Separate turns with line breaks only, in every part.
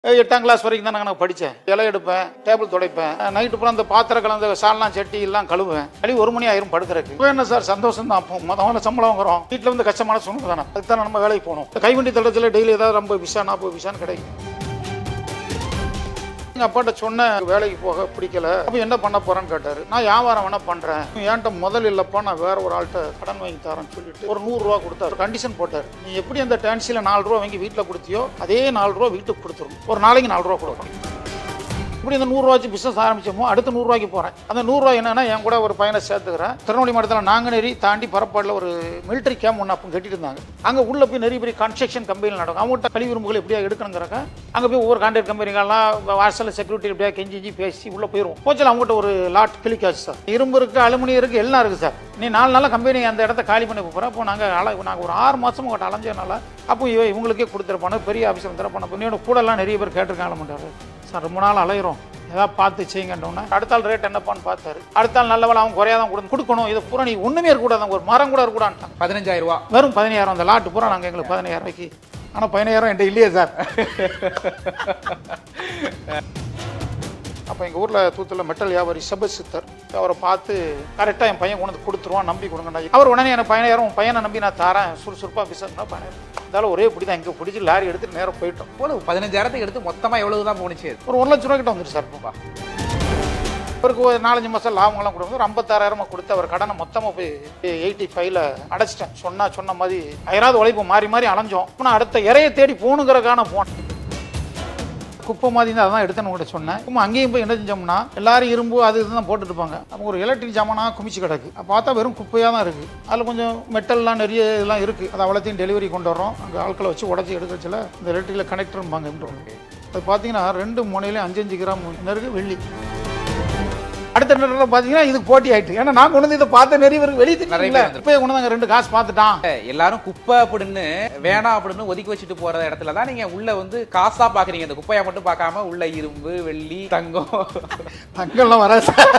ஏய், எட்டாம் கிளாஸ் வரைக்கும் தான் நான் படித்தேன் இலை எடுப்பேன் டேபிள் துடைப்பேன் நைட்டு பூரா அந்த பாத்திரம் கலந்த சால்லாம் சட்டி எல்லாம் கழுவுவேன் கழுவி ஒரு மணி ஆயிரும் படுக்கிறதுக்கு இப்போ என்ன சார் சந்தோஷம் தான் அப்போ முதல்ல சம்பளம் வாங்குறோம் வீட்டில் வந்து கஷ்டமான சூழ்நிலை தானே அதுக்கு தான் நம்ம வேலைக்கு போகணும் இந்த கைவண்டி தளத்தில் டெய்லி ஏதாவது ரொம்ப விஷா நாற்பது விஷான்னு கிடைக்கும் எங்கள் அப்பாட்ட சொன்ன வேலைக்கு போக பிடிக்கல அப்போ என்ன பண்ண போறேன்னு கேட்டாரு நான் வியாபாரம் வேணா பண்றேன் என்கிட்ட முதல் இல்லப்பா நான் வேற ஒரு ஆள்கிட்ட கடன் வாங்கி தரேன்னு சொல்லிட்டு ஒரு நூறு ரூபா கொடுத்தாரு கண்டிஷன் போட்டார் நீ எப்படி அந்த டான்சியில் நாலு ரூபா வாங்கி வீட்டில் கொடுத்தியோ அதே நாலு ரூபா வீட்டுக்கு கொடுத்துரும் ஒரு நாளைக்கு நாலு ரூபா கொடுக்கணும் இப்படி இந்த நூறுரூவா வச்சு பிஸ்னஸ் ஆரம்பிச்சோமோ அடுத்த நூறுரூவாய்க்கு போகிறேன் அந்த நூறுரூவா என்னன்னா என் கூட ஒரு பையனை சேர்த்துக்கிறேன் திருநெல்வேலி மாவட்டத்தில் நாங்குநேரி தாண்டி பரப்பாடில் ஒரு மிலிட்டரி கேம்ப் ஒன்று அப்போ கட்டிட்டு இருந்தாங்க அங்கே உள்ள போய் நிறைய பெரிய கன்ஸ்ட்ரக்ஷன் கம்பெனியில் நடக்கும் அவங்ககிட்ட கழிவு உரிமைகள் எப்படியா எடுக்கணுங்கிறக்க அங்கே போய் ஒவ்வொரு கான்ட்ராக்ட் கம்பெனிகள்லாம் வாசலில் செக்யூரிட்டி எப்படியா கெஞ்சி கெஞ்சி பேசி உள்ளே போயிடும் போச்சில் அவங்ககிட்ட ஒரு லாட் கிளிக்காச்சு சார் இரும்பு இருக்குது அலுமினியம் இருக்குது எல்லாம் இருக்குது சார் நீ நாலு நாளாக கம்பெனி அந்த இடத்த காலி பண்ணி போகிறேன் அப்போ நாங்கள் அல நாங்கள் ஒரு ஆறு மாதம் உங்கள்கிட்ட அலைஞ்சதுனால அப்போ இவ இவங்களுக்கே கொடுத்துருப்பானு பெரிய ஆஃபீஸர் தரப்பான பண்ணி கூட எல்லாம் நிறைய பேர் கேட்டிருக்காங்க மாட்டாரு சார் ரொம்ப நாள் அலையிறோம் ஏதாவது பார்த்து செய்யுங்கன்றோன்னே அடுத்த ஆள் ரேட் என்னப்பான்னு பார்த்தாரு அடுத்த ஆள் நல்ல வேலை அவன் குறையாதான் கொடுத்து கொடுக்கணும் இதை பூரா நீ ஒன்றுமே இருக்கக்கூடாது ஒரு மரம் கூட இருக்கக்கூடாதுட்டாங்க
பதினஞ்சாயிரம் ரூபா
வெறும் பதினாயிரம் அந்த லாட்டு பூரா நாங்கள் எங்களுக்கு பதினாயிரம் ரூபாய்க்கு ஆனால் பதினாயிரம் என்கிட்ட இல்லையே சார் அப்போ எங்கள் ஊரில் தூத்துல மெட்டல் வியாபாரி சித்தர் அவரை பார்த்து கரெக்டாக என் பையன் கொண்டு வந்து கொடுத்துருவான் நம்பி கொடுங்கண்ணா அவர் உடனே எனக்கு பதினாயிரம் உன் பையனை நம்பி நான் தரேன் சுறுசுறுப்பாக பிசினஸ்னா பதினாயிரம் இருந்தாலும் ஒரே பிடி தான் இங்கே பிடிச்சி லாரி எடுத்துட்டு நேரம் போயிட்டோம்
போல பதினஞ்சாயிரத்துக்கு எடுத்து மொத்தமா எவ்வளவு தான் போணுச்சு
ஒரு ஒரு லட்ச ரூபா கிட்ட வந்துட்டு சார் இப்போ அவருக்கு ஒரு நாலஞ்சு மாதம் லாபங்கள்லாம் கொடுக்கும் ஒரு ஐம்பத்தாறாயிரமா கொடுத்து அவர் கடனை மொத்தமாக போய் எயிட்டி ஃபைவ்ல அடைச்சிட்டேன் சொன்னா சொன்ன மாதிரி ஆயிராவது உழைப்பு மாறி மாறி அலைஞ்சோம் ஆனால் அடுத்த இறைய தேடி போகணுங்கிறக்கான போனேன் குப்பை மாதிரி தான் அதான் எடுத்தேன்னு கூட சொன்னேன் சும்மா அங்கேயும் போய் என்ன செஞ்சோம்னா எல்லாரும் இரும்பு அது இதுதான் போட்டுட்டு இருப்பாங்க அப்போ ஒரு எலக்ட்ரிக் ஜாமானா குமிச்சு கிடக்கு அப்ப பார்த்தா வெறும் குப்பையாக தான் இருக்குது அதில் கொஞ்சம் மெட்டல்லாம் நிறைய இதெல்லாம் இருக்குது அதை அவ்வளோத்தையும் டெலிவரி கொண்டு வரோம் அங்கே ஆட்களை வச்சு உடச்சி எடுக்கச்சில் இந்த எலக்ட்ரிக்கில் கனெக்டர்ம்பாங்க அது பார்த்தீங்கன்னா ரெண்டு முனையிலையும் அஞ்சு அஞ்சு கிராம் நெருக்கு வெள்ளி அடுத்த நேரத்தில் பார்த்தீங்கன்னா இதுக்கு போட்டி ஆயிட்டு ஏன்னா நான் கொண்டு வந்து இதை பார்த்த நிறைய பேருக்கு வெளியே
நிறைய
தெரியல
பேர்
இப்போ கொண்டு வந்து ரெண்டு காசு பார்த்துட்டான்
எல்லாரும் குப்பை அப்படின்னு வேணாம் அப்படின்னு ஒதுக்கி வச்சுட்டு போற இடத்துல தான் நீங்க உள்ள வந்து காசா பாக்குறீங்க இந்த குப்பையை மட்டும் பார்க்காம உள்ள இரும்பு வெள்ளி தங்கம்
தங்கம்லாம் வராது சார்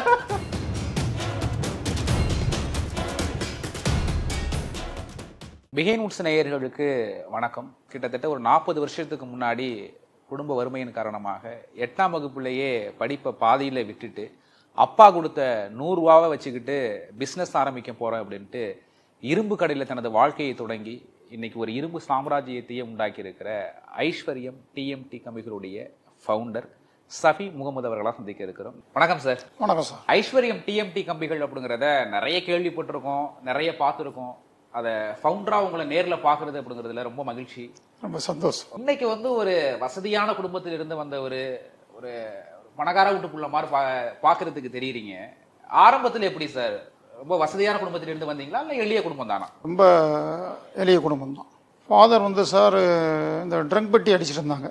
பிஹைன் உட்ஸ் நேயர்களுக்கு வணக்கம் கிட்டத்தட்ட ஒரு நாற்பது வருஷத்துக்கு முன்னாடி குடும்ப வறுமையின் காரணமாக எட்டாம் வகுப்புலேயே படிப்பை பாதியில் விட்டுட்டு அப்பா கொடுத்த நூறுரூவாவை வச்சுக்கிட்டு பிஸ்னஸ் ஆரம்பிக்க போகிறேன் அப்படின்ட்டு இரும்பு கடையில் தனது வாழ்க்கையை தொடங்கி இன்னைக்கு ஒரு இரும்பு சாம்ராஜ்யத்தையே உண்டாக்கி இருக்கிற ஐஸ்வர்யம் டிஎம்டி கம்பிகளுடைய ஃபவுண்டர் சஃபி முகமது அவர்களாக சந்திக்க இருக்கிறோம் வணக்கம் சார்
வணக்கம் சார்
ஐஸ்வர்யம் டிஎம்டி கம்பிகள் அப்படிங்கிறத நிறைய கேள்விப்பட்டிருக்கோம் நிறைய பார்த்துருக்கோம் அதை ஃபவுண்டரா உங்களை நேர்ல பார்க்கறது அப்படிங்கிறதுல ரொம்ப மகிழ்ச்சி
ரொம்ப சந்தோஷம்
இன்னைக்கு வந்து ஒரு வசதியான குடும்பத்தில் இருந்து வந்த ஒரு ஒரு பணக்கார வீட்டுக்குள்ள மாதிரி பா பார்க்கறதுக்கு தெரியுறீங்க ஆரம்பத்தில் எப்படி சார் ரொம்ப வசதியான குடும்பத்தில் இருந்து வந்தீங்களா இல்லை எளிய குடும்பம் தானா
ரொம்ப எளிய குடும்பம் தான் ஃபாதர் வந்து சார் இந்த ட்ரங்க் பெட்டி அடிச்சிட்டு இருந்தாங்க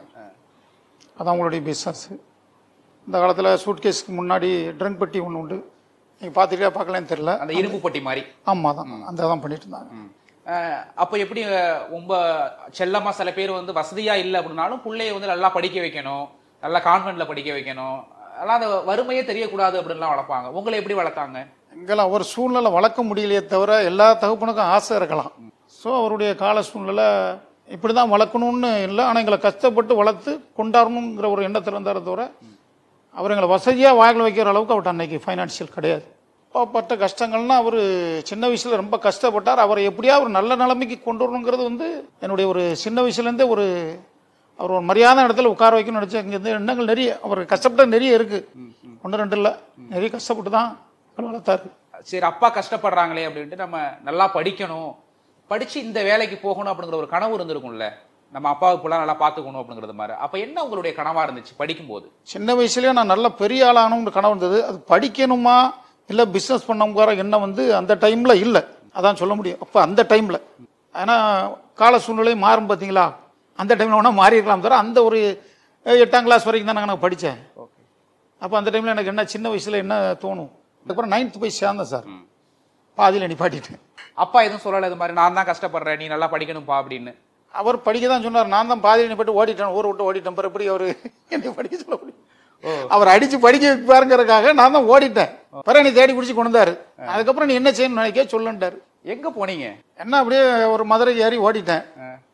அதான் அவங்களுடைய பிஸ்னஸ் இந்த காலத்தில் சூட்கேஸ்க்கு முன்னாடி ட்ரங்க் பெட்டி ஒன்று உண்டு நீங்கள் பார்த்துட்டே பார்க்கலன்னு தெரில
அந்த இரும்பு பொட்டி மாதிரி
ஆமாம் தான் அந்த தான் பண்ணிட்டு இருந்தாங்க
அஹ் அப்ப எப்படி அஹ், ரொம்ப செல்லமா சில பேர் வந்து வசதியா இல்லை அப்படின்னாலும் பிள்ளைய வந்து நல்லா படிக்க வைக்கணும் நல்லா கான்வென்ட்ல படிக்க வைக்கணும் அதெல்லாம் அந்த வறுமையே தெரியக்கூடாது அப்படின்லாம் வளர்ப்பாங்க உங்களை எப்படி வளர்த்தாங்க
எங்கெல்லாம் ஒரு சூழ்நிலை வளர்க்க முடியலையே தவிர எல்லா தகப்பனுக்கும் ஆசை இருக்கலாம் ஸோ அவருடைய கால சூழ்நிலை இப்படி தான் வளர்க்கணும்னு இல்லை ஆனால் எங்களை கஷ்டப்பட்டு வளர்த்து கொண்டாடணுங்கிற ஒரு எண்ணத்தில் இருந்தார தவிர அவர் எங்களை வசதியாக வாயில் வைக்கிற அளவுக்கு அவர்கிட்ட அன்னைக்கு ஃபைனான்சியல் கிடையாது பட்ட கஷ்டங்கள்னா அவர் சின்ன வயசுல ரொம்ப கஷ்டப்பட்டார் அவரை எப்படியா ஒரு நல்ல நிலைமைக்கு கொண்டு வரணுங்கிறது வந்து என்னுடைய ஒரு சின்ன வயசுலேருந்தே ஒரு அவர் ஒரு மரியாதை இடத்துல உட்கார வைக்கணும்னு நினச்சி இங்கே இருந்து எண்ணங்கள் நிறைய அவர் கஷ்டப்பட்ட நிறைய இருக்கு ஒன்று ரெண்டு இல்லை நிறைய கஷ்டப்பட்டு தான் அவர் வளர்த்தாரு
சரி அப்பா கஷ்டப்படுறாங்களே அப்படின்ட்டு நம்ம நல்லா படிக்கணும் படிச்சு இந்த வேலைக்கு போகணும் அப்படிங்கிற ஒரு கனவு இருந்திருக்கும்ல நம்ம அப்பாவை இப்பெல்லாம் நல்லா பார்த்துக்கணும் அப்படிங்கிறது மாதிரி அப்ப என்ன உங்களுடைய கனவா இருந்துச்சு படிக்கும்போது
சின்ன வயசுலயே நான் நல்ல பெரிய ஆளாகணும்னு கனவு இருந்தது அது படிக்கணுமா இல்லை பிஸ்னஸ் பண்ணணுங்கிற எண்ணம் வந்து அந்த டைமில் இல்லை அதான் சொல்ல முடியும் அப்போ அந்த டைமில் ஏன்னா கால சூழ்நிலை மாறும் பார்த்தீங்களா அந்த டைமில் வேணால் மாறி இருக்கலாம் தவிர அந்த ஒரு அஹ், எட்டாம் கிளாஸ் வரைக்கும் தான் நான் படித்தேன்
ஓகே
அப்போ அந்த டைமில் எனக்கு என்ன சின்ன வயசில் என்ன தோணும் அதுக்கப்புறம் நைன்த் போய் சேர்ந்தேன் சார் பாதியில் நிப்பாட்டிட்டேன்
அப்பா எதுவும் சொல்லல இது மாதிரி நான் தான் கஷ்டப்படுறேன் நீ நல்லா படிக்கணும்ப்பா அப்படின்னு
அவர் படிக்க தான் சொன்னார் நான் தான் பாதியில் நிப்பாட்டி ஓடிட்டேன் ஊரை விட்டு ஓடிட்டேன் பிறகு எப்படி அவர் என்னை படிக்க சொல்ல முடியும் அவர் அடிச்சு படிக்க வைப்பாருங்கிறதுக்காக நான் தான் ஓடிட்டேன் பிறகு நீ தேடி பிடிச்சி கொண்டு வந்தாரு அதுக்கப்புறம் நீ என்ன செய்யணும்னு நினைக்க சொல்லுன்ட்டாரு
எங்க போனீங்க
என்ன அப்படியே ஒரு மதுரை ஏறி ஓடிட்டேன்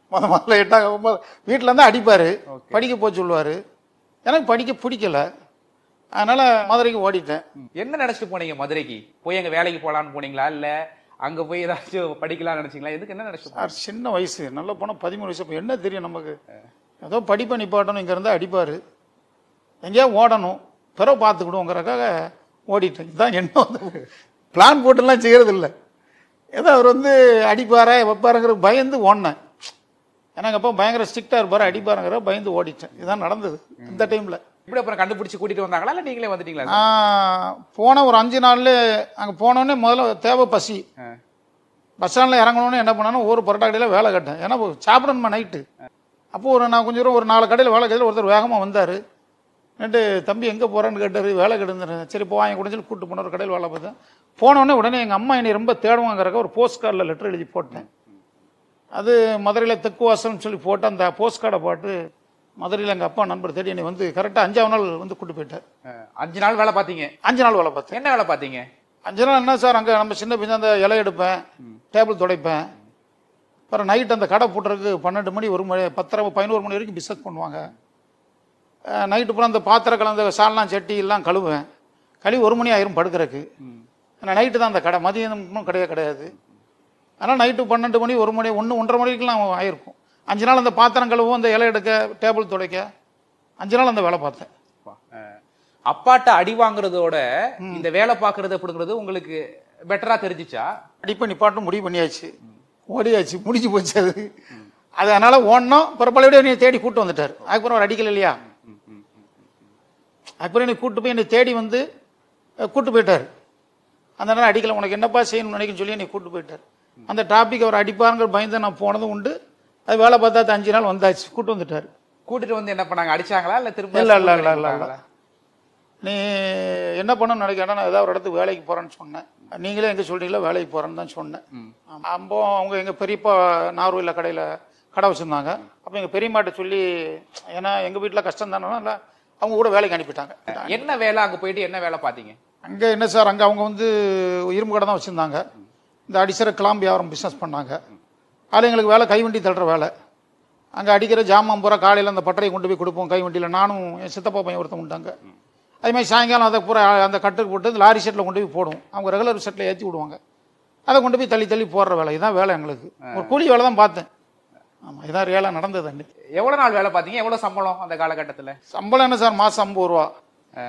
முத முதல்ல எட்டாம் ஒன்பது வீட்டில் இருந்தால் அடிப்பார் படிக்க போக சொல்லுவார் எனக்கு படிக்க பிடிக்கல அதனால் மதுரைக்கு ஓடிட்டேன்
என்ன நினைச்சிட்டு போனீங்க மதுரைக்கு போய் அங்க வேலைக்கு போலான்னு போனீங்களா இல்ல அங்க போய் ஏதாச்சும் படிக்கலாம்னு நினைச்சீங்களா எதுக்கு என்ன நினைச்சிட்டு
சார் சின்ன வயசு நல்லா போனால் பதிமூணு வயசு அப்போ என்ன தெரியும் நமக்கு ஏதோ படிப்பை நிப்பாட்டணும் இங்கே இருந்தால் அடிப்பார் எங்கேயா ஓடணும் பிறகு பார்த்துக்கிடுவோங்கிறக்காக ஓடிட்டேன் இதுதான் என்ன வந்து பிளான் போட்டுலாம் செய்கிறது இல்லை ஏதோ அவர் வந்து அடிப்பாரா வைப்பாருங்கிற பயந்து ஓடினேன் எனக்கு அப்போ பயங்கர ஸ்ட்ரிக்டாக இருப்பார் அடிப்பாருங்கிற பயந்து ஓடிட்டேன் இதுதான் நடந்தது இந்த டைமில்
இப்படி அப்புறம் கண்டுபிடிச்சு கூட்டிட்டு வந்தாங்களா இல்ல நீங்களே வந்துட்டீங்களா
நான் போன ஒரு அஞ்சு நாள்ல அங்கே போனோடனே முதல்ல தேவை பசி
ஆ.
பஸ் ஸ்டாண்டில் இறங்கணுன்னு என்ன பண்ணாலும் ஒரு பரோட்டா கடையில் வேலை கட்டேன் ஏன்னா சாப்பிடணுமா நைட்டு அப்போ ஒரு நான் கொஞ்சம் தூரம் ஒரு நாலு கடையில் வேலை கடையில் ஒருத்தர் வேகமாக வந்தார் நேட்டு தம்பி எங்கே போகிறேன்னு கேட்டார் வேலை கிடந்துறேன் சரி போ வாங்கி கொடுத்து கூப்பிட்டு போன ஒரு கடையில் வேலை பார்த்தேன் போனோடனே உடனே எங்கள் அம்மா என்னை ரொம்ப தேடுவாங்கிறக்க ஒரு போஸ்ட் கார்டில் லெட்டர் எழுதி போட்டேன் அது மதுரையில் தெக்குவாசல்னு சொல்லி போட்டு அந்த போஸ்ட் கார்டை போட்டு மதுரையில் எங்கள் அப்பா நண்பர் தேடி என்னை வந்து கரெக்டாக அஞ்சாவது நாள் வந்து கூட்டு போயிட்டார்
ஆ, அஞ்சு நாள் வேலை பாத்தீங்க
அஞ்சு நாள் வேலை பார்த்தேன்
என்ன வேலை பாத்தீங்க
அஞ்சு நாள் என்ன சார் அங்கே நம்ம சின்ன பிஞ்சு அந்த இலை எடுப்பேன் டேபிள் துடைப்பேன் அப்புறம் நைட் அந்த கடை போட்டுறதுக்கு பன்னெண்டு மணி ஒரு மணி பத்தரை பதினோரு மணி வரைக்கும் பிஸ்னஸ் பண்ணுவாங்க நைட்டு பூரா அந்த பாத்திரம் கலந்த சால்னா சட்டி எல்லாம் கழுவுவேன் கழுவி ஒரு மணி ஆயிரும் படுக்கிறதுக்கு ஏன்னா நைட்டு தான் அந்த கடை மதியம் கிடையாது கிடையாது ஆனால் நைட்டு பன்னெண்டு மணி ஒரு மணி ஒன்று ஒன்றரை மணிக்கெலாம் ஆயிருக்கும் அஞ்சு நாள் அந்த பாத்திரம் கழுவும் அந்த இலை எடுக்க டேபிள் துடைக்க அஞ்சு நாள் அந்த வேலை பார்த்தேன்
ஆ. அப்பாட்ட அடி வாங்குறதோட இந்த வேலை பாக்குறது அப்படிங்கிறது உங்களுக்கு பெட்டரா தெரிஞ்சுச்சா
அடிப்பை நிப்பாட்டும் முடிவு பண்ணியாச்சு ஓடியாச்சு முடிஞ்சு போச்சு அது அது அதனால ஓடணும் பிறப்பழையோட என்னை தேடி கூட்டு வந்துட்டார் அதுக்கப்புறம் அவர் அடிக்கல இல்லையா அதுக்கப்புறம் என்னை கூட்டு போய் என்னை தேடி வந்து அஹ், கூட்டு போயிட்டார் அந்த நேரம் அடிக்கல உனக்கு என்னப்பா செய்யணும்னு நினைக்கும் சொல்லி என்னை கூட்டு போயிட்டார் அந்த டாபிக் அவர் அடிப்பாருங்கிற பயந்து நான் போனதும் உண்டு அது வேலை பார்த்தா அது அஞ்சு நாள் வந்தாச்சு கூட்டு வந்துட்டார்
கூட்டிட்டு வந்து என்ன பண்ணாங்க அடிச்சாங்களா இல்ல திரும்ப
இல்ல, இல்ல, இல்ல, இல்ல, இல்ல.
கூப்பிட்டாங்களா?
நீ என்ன பண்ணணும்னு நினைக்கிறேன் நான் ஏதாவது ஒரு இடத்துக்கு வேலைக்கு போறேன்னு சொன்னேன் நீங்களே எங்க சொல்றீங்களோ வேலைக்கு போறேன்னு தான் சொன்னேன் அப்போ அவங்க எங்க பெரியப்பா நார்வேல கடையில கடை வச்சிருந்தாங்க அப்போ எங்க பெரியம்மாட்ட சொல்லி ஏன்னா எங்க வீட்டுல கஷ்டம் தானே இல்ல அவங்க கூட வேலைக்கு அனுப்பிட்டாங்க
என்ன வேலை அங்க போயிட்டு என்ன வேலை பாத்தீங்க
அங்க என்ன சார் அங்க அவங்க வந்து இரும்பு கடை தான் வச்சிருந்தாங்க இந்த அடிசர கிளாம்பு வியாபாரம் பிசினஸ் பண்ணாங்க அதில் எங்களுக்கு வேலை கைவண்டி தள்ளுற வேலை அங்கே அடிக்கிற ஜாமான் பூரா காலையில் அந்த பட்டறையை கொண்டு போய் கொடுப்போம் கைவண்டியில் நானும் என் சித்தப்பா பையன் ஒருத்தன் உண்டாங்க அதே மாதிரி சாயங்காலம் அதை பூரா அந்த கட்டுக்கு போட்டு இந்த லாரி செட்டில் கொண்டு போய் போடுவோம் அவங்க ரெகுலர் செட்டில் ஏற்றி விடுவாங்க அதை கொண்டு போய் தள்ளி தள்ளி போடுற வேலை இதுதான் வேலை எங்களுக்கு ஒரு கூலி வேலை தான் பார்த்தேன் ஆமாம் இதான் ரியலாக நடந்தது அன்னைக்கு
எவ்வளவு நாள் வேலை பாத்தீங்க எவ்வளவு சம்பளம் அந்த காலகட்டத்துல
சம்பளம் என்ன சார் மாதம் ஐம்பது ரூபா
ஆ.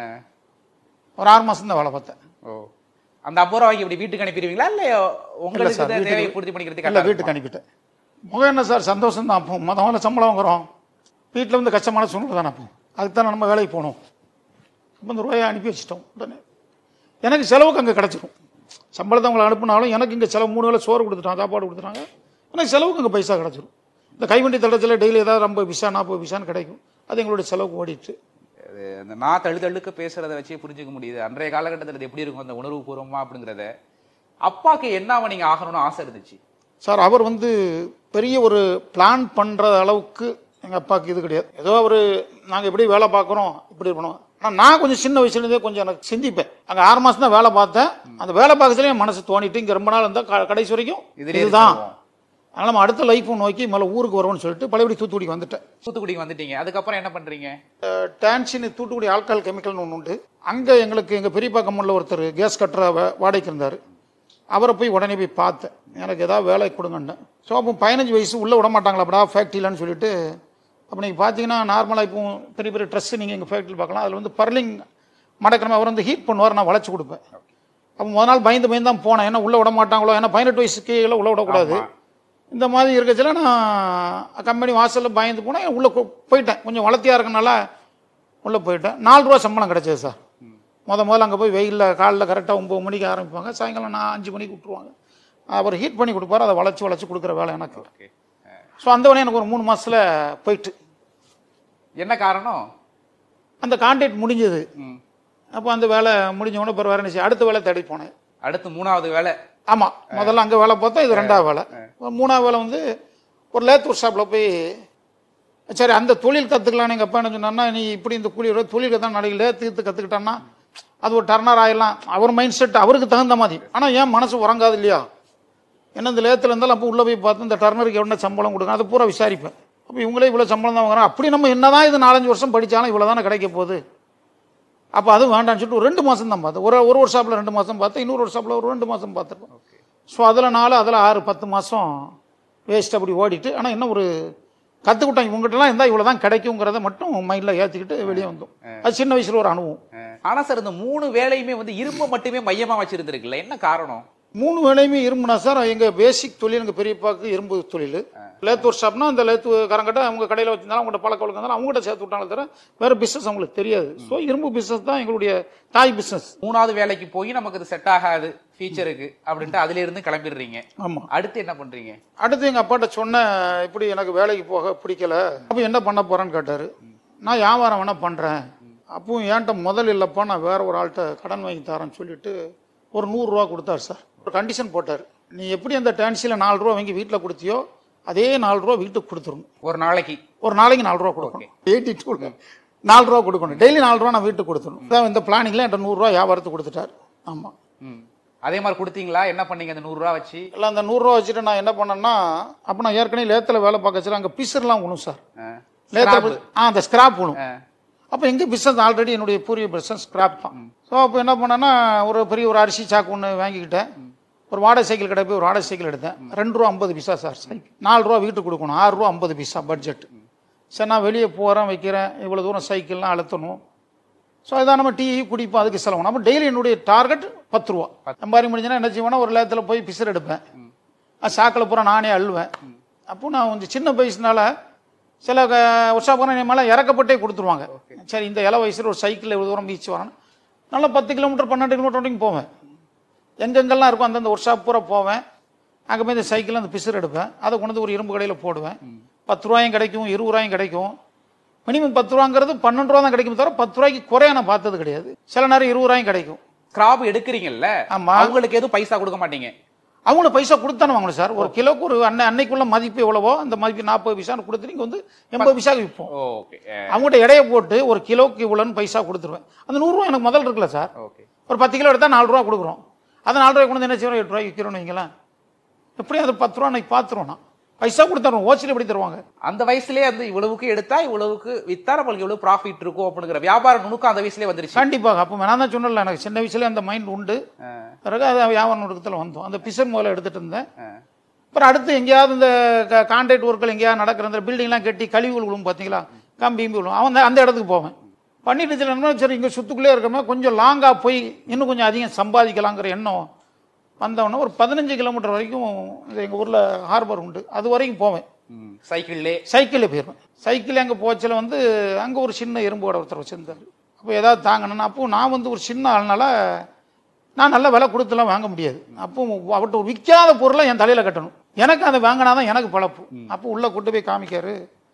ஒரு ஆறு மாதம் தான் வேலை பார்த்தேன்
ஓ அந்த ஐம்பது ரூபாய்க்கு இப்படி வீட்டுக்கு அனுப்பிடுவீங்களா இல்ல உங்களுக்கு
சார்,
இந்த
வீட்டுக்கு-
தேவையை பூர்த்தி பண்ணிக்கிறதுக்கு
இல்லை
கரெக்டா
வீட்டுக்கு அனுப்பிட்டேன் முகம் என்ன சார் சந்தோஷம் தான் அப்போ மொதல் முதல்ல சம்பளம் வாங்குறோம் வீட்டில் வந்து கஷ்டமான சூழ்நிலை தானே அப்போ அதுக்கு தான் நம்ம வேலைக்கு போகணும் ஐம்பது ரூபாயை அனுப்பி வச்சிட்டோம் உடனே எனக்கு செலவுக்கு அங்கே கிடச்சிரும் சம்பளத்தை அவங்களை அனுப்புனாலும் எனக்கு இங்கே செலவு மூணு வேளை சோறு கொடுத்துட்டாங்க சாப்பாடு கொடுத்துட்டாங்க எனக்கு செலவுக்கு அங்கே பைசா கிடச்சிரும் இந்த கைவண்டி தள்ளத்தில் டெய்லி ஏதாவது ரொம்ப பிசா நாற்பது பிசான்னு கிடைக்கும் அது எங்களுடைய செலவுக்கு ஓடிட்டு
அது அந்த நான் தள்ளு தள்ளுக்கு பேசுறத வச்சே புரிஞ்சுக்க முடியுது அன்றைய காலகட்டத்தில் இது எப்படி இருக்கும் அந்த உணர்வு பூர்வமா அப்படிங்கிறத அப்பாக்கு என்ன நீங்க ஆகணும்னு ஆசை இருந்துச்சு
சார் அவர் வந்து பெரிய ஒரு பிளான் பண்ணுற அளவுக்கு எங்கள் அப்பாவுக்கு இது கிடையாது ஏதோ அவர் நாங்கள் எப்படி வேலை பார்க்குறோம் இப்படி இருக்கணும் ஆனால் நான் கொஞ்சம் சின்ன வயசுலேருந்தே கொஞ்சம் எனக்கு சிந்திப்பேன் அங்கே ஆறு மாதம் தான் வேலை பார்த்தேன் அந்த வேலை பார்க்கறதுலேயே என் மனசு தோணிட்டு இங்கே ரொம்ப நாள் இருந்தால் க- கடைசி வரைக்கும்
இதுலயே
இதுதான்
இருந்துருவோம்.
அதனால் நம்ம அடுத்த லைஃப் நோக்கி மேலே ஊருக்கு வருவோம்னு சொல்லிட்டு பழையபடி தூத்துக்குடிக்கு வந்துட்டேன்
தூத்துக்குடிக்கு வந்துட்டீங்க அதுக்கப்புறம் என்ன பண்றீங்க
டான்சின் தூத்துக்குடி ஆல்கஹால் கெமிக்கல்னு ஒன்று உண்டு அங்கே எங்களுக்கு எங்கள் பெரியப்பா கம்மனில் ஒருத்தர் கேஸ் கட்டுற வா- வாடகைக்கு இருந்தார் அவரை போய் உடனே போய் பார்த்தேன் எனக்கு ஏதாவது வேலை கொடுங்கன்னு ஸோ அப்போ பதினஞ்சு வயசு உள்ளே விட மாட்டாங்களாப்படா ஃபேக்ட்ரியிலன்னு சொல்லிட்டு அப்போ நீங்கள் பார்த்தீங்கன்னா நார்மலாக இப்போ பெரிய பெரிய ட்ரெஸ்ஸு நீங்கள் எங்கள் ஃபேக்ட்ரியில் பார்க்கலாம் அதில் வந்து பர்லிங் மடக்கிழமை அவர் வந்து ஹீட் பண்ணுவார் நான் வளைச்சு கொடுப்பேன் அப்போ முதல் நாள் பயந்து பயந்து தான் போனேன் ஏன்னா உள்ளே விட மாட்டாங்களோ ஏன்னா பதினெட்டு வயசுக்கு கீழே உள்ள விடக்கூடாது
ஆமா.
இந்த மாதிரி இருக்கச்சில நான் கம்பெனி வாசலில் பயந்து போனேன் உள்ளே போயிட்டேன் கொஞ்சம் வளர்த்தியாக இருக்கனால உள்ளே போயிட்டேன் நாலு ரூபா சம்பளம் கிடைச்சது சார் முத முதல்ல அங்கே போய் வெயிலில் காலைல கரெக்டாக ஒம்பது மணிக்கு ஆரம்பிப்பாங்க சாயங்காலம் நான் அஞ்சு மணிக்கு விட்ருவாங்க அவர் ஹீட் பண்ணி கொடுப்பாரு அதை வளைச்சி வளைச்சி கொடுக்குற வேலை எனக்கு
ஓகே
ஸோ அந்த வேலை எனக்கு ஒரு மூணு மாசத்துல போயிட்டு
என்ன காரணம்
அந்த கான்ட்ராக்ட் முடிஞ்சது
ம்.
அப்போ அந்த வேலை முடிஞ்ச உடனே பிறகு வேறு என்ன செய்ய அடுத்த வேலை தேடி போனேன்
அடுத்து மூணாவது வேலை
ஆமாம் முதல்ல அங்கே வேலை பார்த்தோம் இது ரெண்டாவது வேலை மூணாவது வேலை வந்து ஒரு லேத்தூர் ஷாப்பில் போய் சரி அந்த தொழில் கற்றுக்கலான்னு எங்கள் அப்பா என்ன சொன்னார்னா நீ இப்படி இந்த கூலி வர தொழில் தான் நாளைக்கு லேத்து கீத்து கற்றுக்கிட்டான்னா அது ஒரு டர்னர் ஆயிடலாம் அவர் மைண்ட் செட் அவருக்கு தகுந்த மாதிரி ஆனால் ஏன் மனசு உறங்காது இல்லையா என்ன இந்த லேத்தில் இருந்தாலும் அப்போ உள்ளே போய் பார்த்து இந்த டர்னருக்கு எவ்வளோ சம்பளம் கொடுங்க அதை பூரா விசாரிப்பேன் அப்போ இவங்களே இவ்வளோ சம்பளம் தான் வாங்குறாங்க அப்படி நம்ம என்னதான் இது நாலஞ்சு வருஷம் படித்தாலும் இவ்வளோ தானே கிடைக்க போகுது அப்போ அதுவும் வேண்டாம்னு சொல்லிட்டு ஒரு ரெண்டு மாதம் தான் பார்த்தேன் ஒரு ஒரு ஒரு ஷாப்பில் ரெண்டு மாதம் பார்த்தேன் இன்னொரு ஒரு ஷாப்பில் ஒரு ரெண்டு மாதம் பார்த்துருப்பேன் ஸோ அதில் நாலு அதில் ஆறு பத்து மாதம் வேஸ்ட் அப்படி ஓடிட்டு ஆனால் என்ன ஒரு கற்றுக்கிட்டோம் இவங்ககிட்டலாம் இருந்தால் இவ்வளோ தான் கிடைக்குங்கிறத மட்டும் மைண்டில் ஏற்றிக்கிட்டு வெளியே வந்தோம் அது சின்ன வயசில் ஒரு அனுபவம்
ஆனா சார் இந்த மூணு வேலையுமே வந்து இரும்பு மட்டுமே மையமா வச்சிருந்திருக்குல்ல என்ன காரணம்
மூணு வேலையுமே இரும்புனா சார் எங்கள் பேசிக் தொழில் எங்கள் பெரியப்பாவுக்கு இரும்பு தொழில் லேத்து ஒரு ஷாப்னா அந்த லேத்து காரங்கிட்ட அவங்க கடையில் வச்சிருந்தாலும் அவங்கள்ட்ட பழக்க வழக்கம் இருந்தாலும் அவங்ககிட்ட சேர்த்து விட்டாங்களே தவிர வேறு பிஸ்னஸ் அவங்களுக்கு தெரியாது ஸோ இரும்பு பிஸ்னஸ் தான் எங்களுடைய தாய் பிஸ்னஸ்
மூணாவது வேலைக்கு போய் நமக்கு இது செட் ஆகாது ஃபியூச்சருக்கு அப்படின்ட்டு அதுல இருந்து கிளம்பிடுறீங்க
ஆமாம்
அடுத்து என்ன பண்றீங்க
அடுத்து எங்கள் அப்பாட்ட சொன்னேன் இப்படி எனக்கு வேலைக்கு போக பிடிக்கல அப்போ என்ன பண்ண போகிறேன்னு கேட்டார் நான் வியாபாரம் வேணால் பண்ணுறேன் அப்பவும் ஏன்ட்ட முதல் இல்லைப்பா நான் வேற ஒரு ஆள்கிட்ட கடன் வாங்கி தரேன்னு சொல்லிட்டு ஒரு நூறுரூவா கொடுத்தாரு சார் ஒரு கண்டிஷன் போட்டார் நீ எப்படி அந்த டான்சியில் நாலு ரூபா வாங்கி வீட்டில் கொடுத்தியோ அதே நாலு ரூபா வீட்டுக்கு கொடுத்துடணும்
ஒரு நாளைக்கு
ஒரு நாளைக்கு நாலு ரூபா கொடுக்கணும் எயிட்டி டூ நாலு ரூபா கொடுக்கணும் டெய்லி நாலு ரூபா நான் வீட்டுக்கு கொடுத்துடணும் இதான் இந்த பிளானிங்கில் என்கிட்ட நூறுரூவா வியாபாரத்துக்கு கொடுத்துட்டார் ஆமாம்
ம். அதே மாதிரி கொடுத்தீங்களா என்ன பண்ணீங்க அந்த நூறு ரூபா வச்சு
இல்லை அந்த நூறுரூவா வச்சுட்டு நான் என்ன பண்ணேன்னா அப்போ நான் ஏற்கனவே லேத்தில் வேலை பார்க்க வச்சுட்டு அங்கே பிசர்லாம் விழும் சார்
ஆ.
லேத்தில் ஆ அந்த ஸ்கிராப் விழும்
ஆ.
அப்போ எங்கள் பிஸ்னஸ் ஆல்ரெடி என்னுடைய பூர்வீக பிஸ்னஸ் ஸ்கிராப் தான் ஸோ அப்போ என்ன பண்ணேன்னா ஒரு பெரிய ஒரு அரிசி சாக்கு ஒன்று வாங்கிக்கிட்டேன் ஒரு வாடகை சைக்கிள் கடை போய் ஒரு வாடகை சைக்கிள் எடுத்தேன் ரெண்டு ரூபா ஐம்பது பைசா சார் சைக்கிள் நாலு ரூபா வீட்டுக்கு கொடுக்கணும் ஆறு ரூபா ஐம்பது பைசா பட்ஜெட் சரி நான் வெளியே போகிறேன் வைக்கிறேன் இவ்வளோ தூரம் சைக்கிள்லாம் அழுத்தணும் ஸோ இதான் நம்ம டீ குடிப்போம் அதுக்கு செலவு நம்ம டெய்லி என்னுடைய டார்கெட் பத்து ரூபா மாதிரி முடிஞ்சுன்னா என்ன செய்வேன்னா ஒரு லேத்தில் போய் பிசர் எடுப்பேன் அது சாக்கில் பூரா நானே அள்ளுவேன் அப்போ நான் கொஞ்சம் சின்ன வயசுனால சில ஒர்க் ஷாப் மேலே இறக்கப்பட்டே கொடுத்துருவாங்க சரி இந்த இள வயசில் ஒரு சைக்கிளில் இவ்வளோ தூரம் பீச் வரேன் நல்லா பத்து கிலோமீட்டர் பன்னெண்டு கிலோமீட்டர் வரைக்கும் போவேன் எங்கெங்கெல்லாம் இருக்கும் அந்தந்த ஒர்க் ஷாப் பூரா போவேன் அங்கே போய் இந்த சைக்கிளில் அந்த பிசர் எடுப்பேன் அதை கொண்டு வந்து ஒரு இரும்பு கடையில் போடுவேன் பத்து ரூபாயும் கிடைக்கும் இருபது ரூபாயும் கிடைக்கும் மினிமம் பத்து ரூபாங்கிறது பன்னெண்டு ரூபா தான் கிடைக்கும் தவிர பத்து ரூபாய்க்கு குறைய நான் பார்த்தது கிடையாது சில நேரம் இருபது ரூபாயும் கிடைக்கும்
ஸ்கிராப் எடுக்கிறீங்கல்ல
ஆமா.
அவங்களுக்கு எதுவும் பைசா கொடுக்க மாட்டீங்க
அவங்கள பைசா கொடுத்தானே வாங்கணும் சார் ஒரு கிலோக்கு ஒரு அன்னை அன்னைக்குள்ள மதிப்பு எவ்வளவோ அந்த மதிப்பு நாற்பது பைசான்னு கொடுத்து நீங்கள் வந்து எண்பது பைசாக்கு விற்போம்
ஓகே
அவங்ககிட்ட எடையை போட்டு ஒரு கிலோக்கு இவ்வளோன்னு பைசா கொடுத்துருவேன் அந்த நூறுரூவா எனக்கு முதல் இருக்குல்ல சார்
ஓகே
ஒரு பத்து கிலோ எடுத்தால் நாலு ரூபா கொடுக்குறோம் அதை நாலு ரூபாய் கொண்டு வந்து என்ன செய்யறோம் எட்டு ரூபாய்க்கு விற்கிறோம் வைங்களேன் எப்படியும் அது பத்து ரூபா அன்னைக்கு பார்த்துருவோம் நான் பைசா கொடுத்துருவோம் ஓச்சில் எப்படி தருவாங்க
அந்த வயசுலயே வந்து இவ்வளவுக்கு எடுத்தா இவ்வளவுக்கு வித்தா நம்மளுக்கு எவ்வளவு ப்ராஃபிட் இருக்கும் அப்படிங்கிற வியாபார நுணுக்கம் அந்த வயசுலயே வந்துருச்சு
கண்டிப்பாக அப்போ நான் தான் சொன்னல எனக்கு சின்ன வயசுல அந்த மைண்ட் உண்டு
ஆ.
பிறகு அது வியாபார நுட்பத்தில் வந்தோம் அந்த பிசர் முதல்ல எடுத்துட்டு இருந்தேன்
ஆ.
அப்புறம் அடுத்து எங்கேயாவது இந்த கான்ட்ராக்ட் ஒர்க்கில் எங்கேயாவது நடக்கிற இந்த பில்டிங்லாம் கட்டி கழிவுகள் விழும் பார்த்தீங்களா கம்பி கிம்பி விழும் அவன் அந்த இடத்துக்கு போவேன் பண்ணிட்டு சில சரி இங்கே சுத்துக்குள்ளே இருக்கிறோமே கொஞ்சம் லாங்காக போய் இன்னும் கொஞ்சம் அதிகம் சம்பாதிக்கலாங்கிற எண்ணம் வந்தவொடனே ஒரு பதினஞ்சு கிலோமீட்டர் வரைக்கும் எங்கள் ஊரில் ஹார்பர் உண்டு அது வரைக்கும் போவேன்
ம். சைக்கிள்லே
சைக்கிளில் போயிடுவேன் சைக்கிள் அங்கே போச்சில் வந்து அங்கே ஒரு சின்ன இரும்பு கடை ஒருத்தர் வச்சுருந்தார் அப்போ ஏதாவது தாங்கணும்னா அப்போ நான் வந்து ஒரு சின்ன ஆள்னால நான் நல்ல விலை கொடுத்துலாம் வாங்க முடியாது அப்போ அவர்கிட்ட ஒரு விற்காத பொருளை என் தலையில் கட்டணும் எனக்கு அதை வாங்கினா தான் எனக்கு பழப்பு அப்போ உள்ளே கூட்டு போய் காமிக்காரு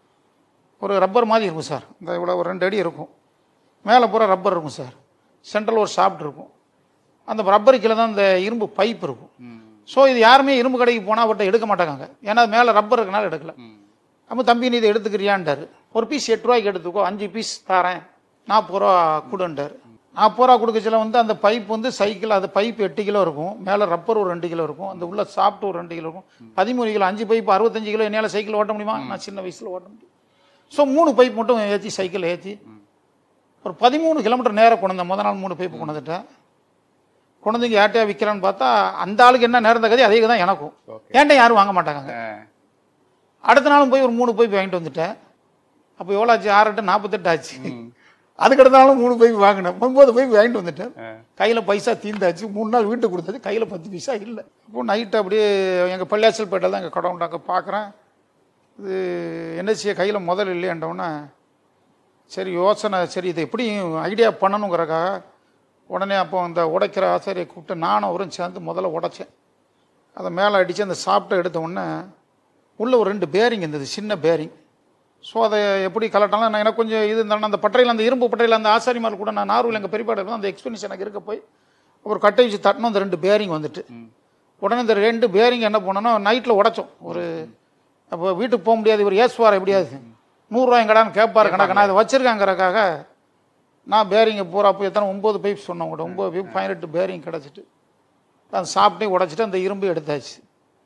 ஒரு ரப்பர் மாதிரி இருக்கும் சார் இந்த இவ்வளோ ஒரு ரெண்டு அடி இருக்கும் மேலே பூரா ரப்பர் இருக்கும் சார் சென்ட்ரல் ஒரு சாப்பிட்டு இருக்கும் அந்த ரப்பர் கீழே தான் இந்த இரும்பு பைப் இருக்கும் ஸோ இது யாருமே இரும்பு கடைக்கு போனால் அவர்கிட்ட எடுக்க மாட்டாங்க ஏன்னா மேலே ரப்பர் இருக்கனால எடுக்கல அப்போ தம்பி நீ இதை எடுத்துக்கிறியான்டாரு ஒரு பீஸ் எட்டு ரூபாய்க்கு எடுத்துக்கோ அஞ்சு பீஸ் தரேன் நாற்பது ரூபா கொடுன்ட்டார் நாற்பது ரூபா கொடுக்கச்சில வந்து அந்த பைப் வந்து சைக்கிள் அது பைப் எட்டு கிலோ இருக்கும் மேலே ரப்பர் ஒரு ரெண்டு கிலோ இருக்கும் அந்த உள்ள சாப்பிட்டு ஒரு ரெண்டு கிலோ இருக்கும் பதிமூணு கிலோ அஞ்சு பைப் அறுபத்தஞ்சு கிலோ என்னால் சைக்கிள் ஓட்ட முடியுமா நான் சின்ன வயசில் ஓட்ட முடியும் ஸோ மூணு பைப் மட்டும் ஏற்றி சைக்கிள் ஏற்றி ஒரு பதிமூணு கிலோமீட்டர் நேரம் கொண்டு வந்தேன் முத நாள் மூணு பைப்பு கொண்டு வந்துட்டேன் கொண்டு வந்து இங்கே யார்ட்டையா விற்கிறான்னு பார்த்தா அந்த ஆளுக்கு என்ன நேரம் கதி அதே தான் எனக்கும் ஏன்ட்ட யாரும் வாங்க மாட்டாங்க அடுத்த நாளும் போய் ஒரு மூணு பைப் வாங்கிட்டு வந்துட்டேன் அப்போ எவ்வளோ ஆச்சு ஆறு எட்டு நாற்பத்தெட்டு ஆச்சு அதுக்கு அடுத்த நாளும் மூணு பைப் வாங்கினேன் ஒன்பது பைப் வாங்கிட்டு வந்துட்டேன் கையில் பைசா தீர்ந்தாச்சு மூணு நாள் வீட்டுக்கு கொடுத்தது கையில் பத்து பைசா இல்லை இப்போ நைட்டு அப்படியே எங்கள் பள்ளியாச்சல் பேட்டில் தான் எங்கள் கடை உண்டாங்க பார்க்குறேன் இது என்ன செய்ய கையில் முதல் இல்லையன்றவுடனே சரி யோசனை சரி இதை எப்படி ஐடியா பண்ணணுங்கிறக்காக உடனே அப்போ அந்த உடைக்கிற ஆசாரியை கூப்பிட்டு நானும் அவரும் சேர்ந்து முதல்ல உடைச்சேன் அதை மேலே அடித்து அந்த சாப்பிட்ட எடுத்த உடனே உள்ளே ஒரு ரெண்டு பேரிங் இருந்தது சின்ன பேரிங் ஸோ அதை எப்படி கலட்டாலும் நான் எனக்கு கொஞ்சம் இது இருந்தாலும் அந்த பட்டையில் அந்த இரும்பு பட்டையில் அந்த ஆசாரிமார் கூட நான் நார்வில் எங்கள் பெரியப்பாடு இருக்கும் அந்த எக்ஸ்பீரியன்ஸ் எனக்கு இருக்க போய் ஒரு கட்டை வச்சு தட்டணும் அந்த ரெண்டு பேரிங் வந்துட்டு உடனே இந்த ரெண்டு பேரிங் என்ன பண்ணோன்னா நைட்டில் உடைச்சோம் ஒரு அப்போ வீட்டுக்கு போக முடியாது இவர் ஏசுவார் எப்படியாவது நூறுரூவா எங்கடான்னு கேட்பாரு கணக்கு நான் இதை வச்சிருக்கேங்கிறக்காக நான் பேரிங்கை பூரா போய் எத்தனை ஒம்பது பைப் சொன்னேன் உங்கள்கிட்ட ஒம்பது பைப் பதினெட்டு பேரிங் கிடச்சிட்டு அதை சாப்பிட்டே உடைச்சிட்டு அந்த இரும்பு எடுத்தாச்சு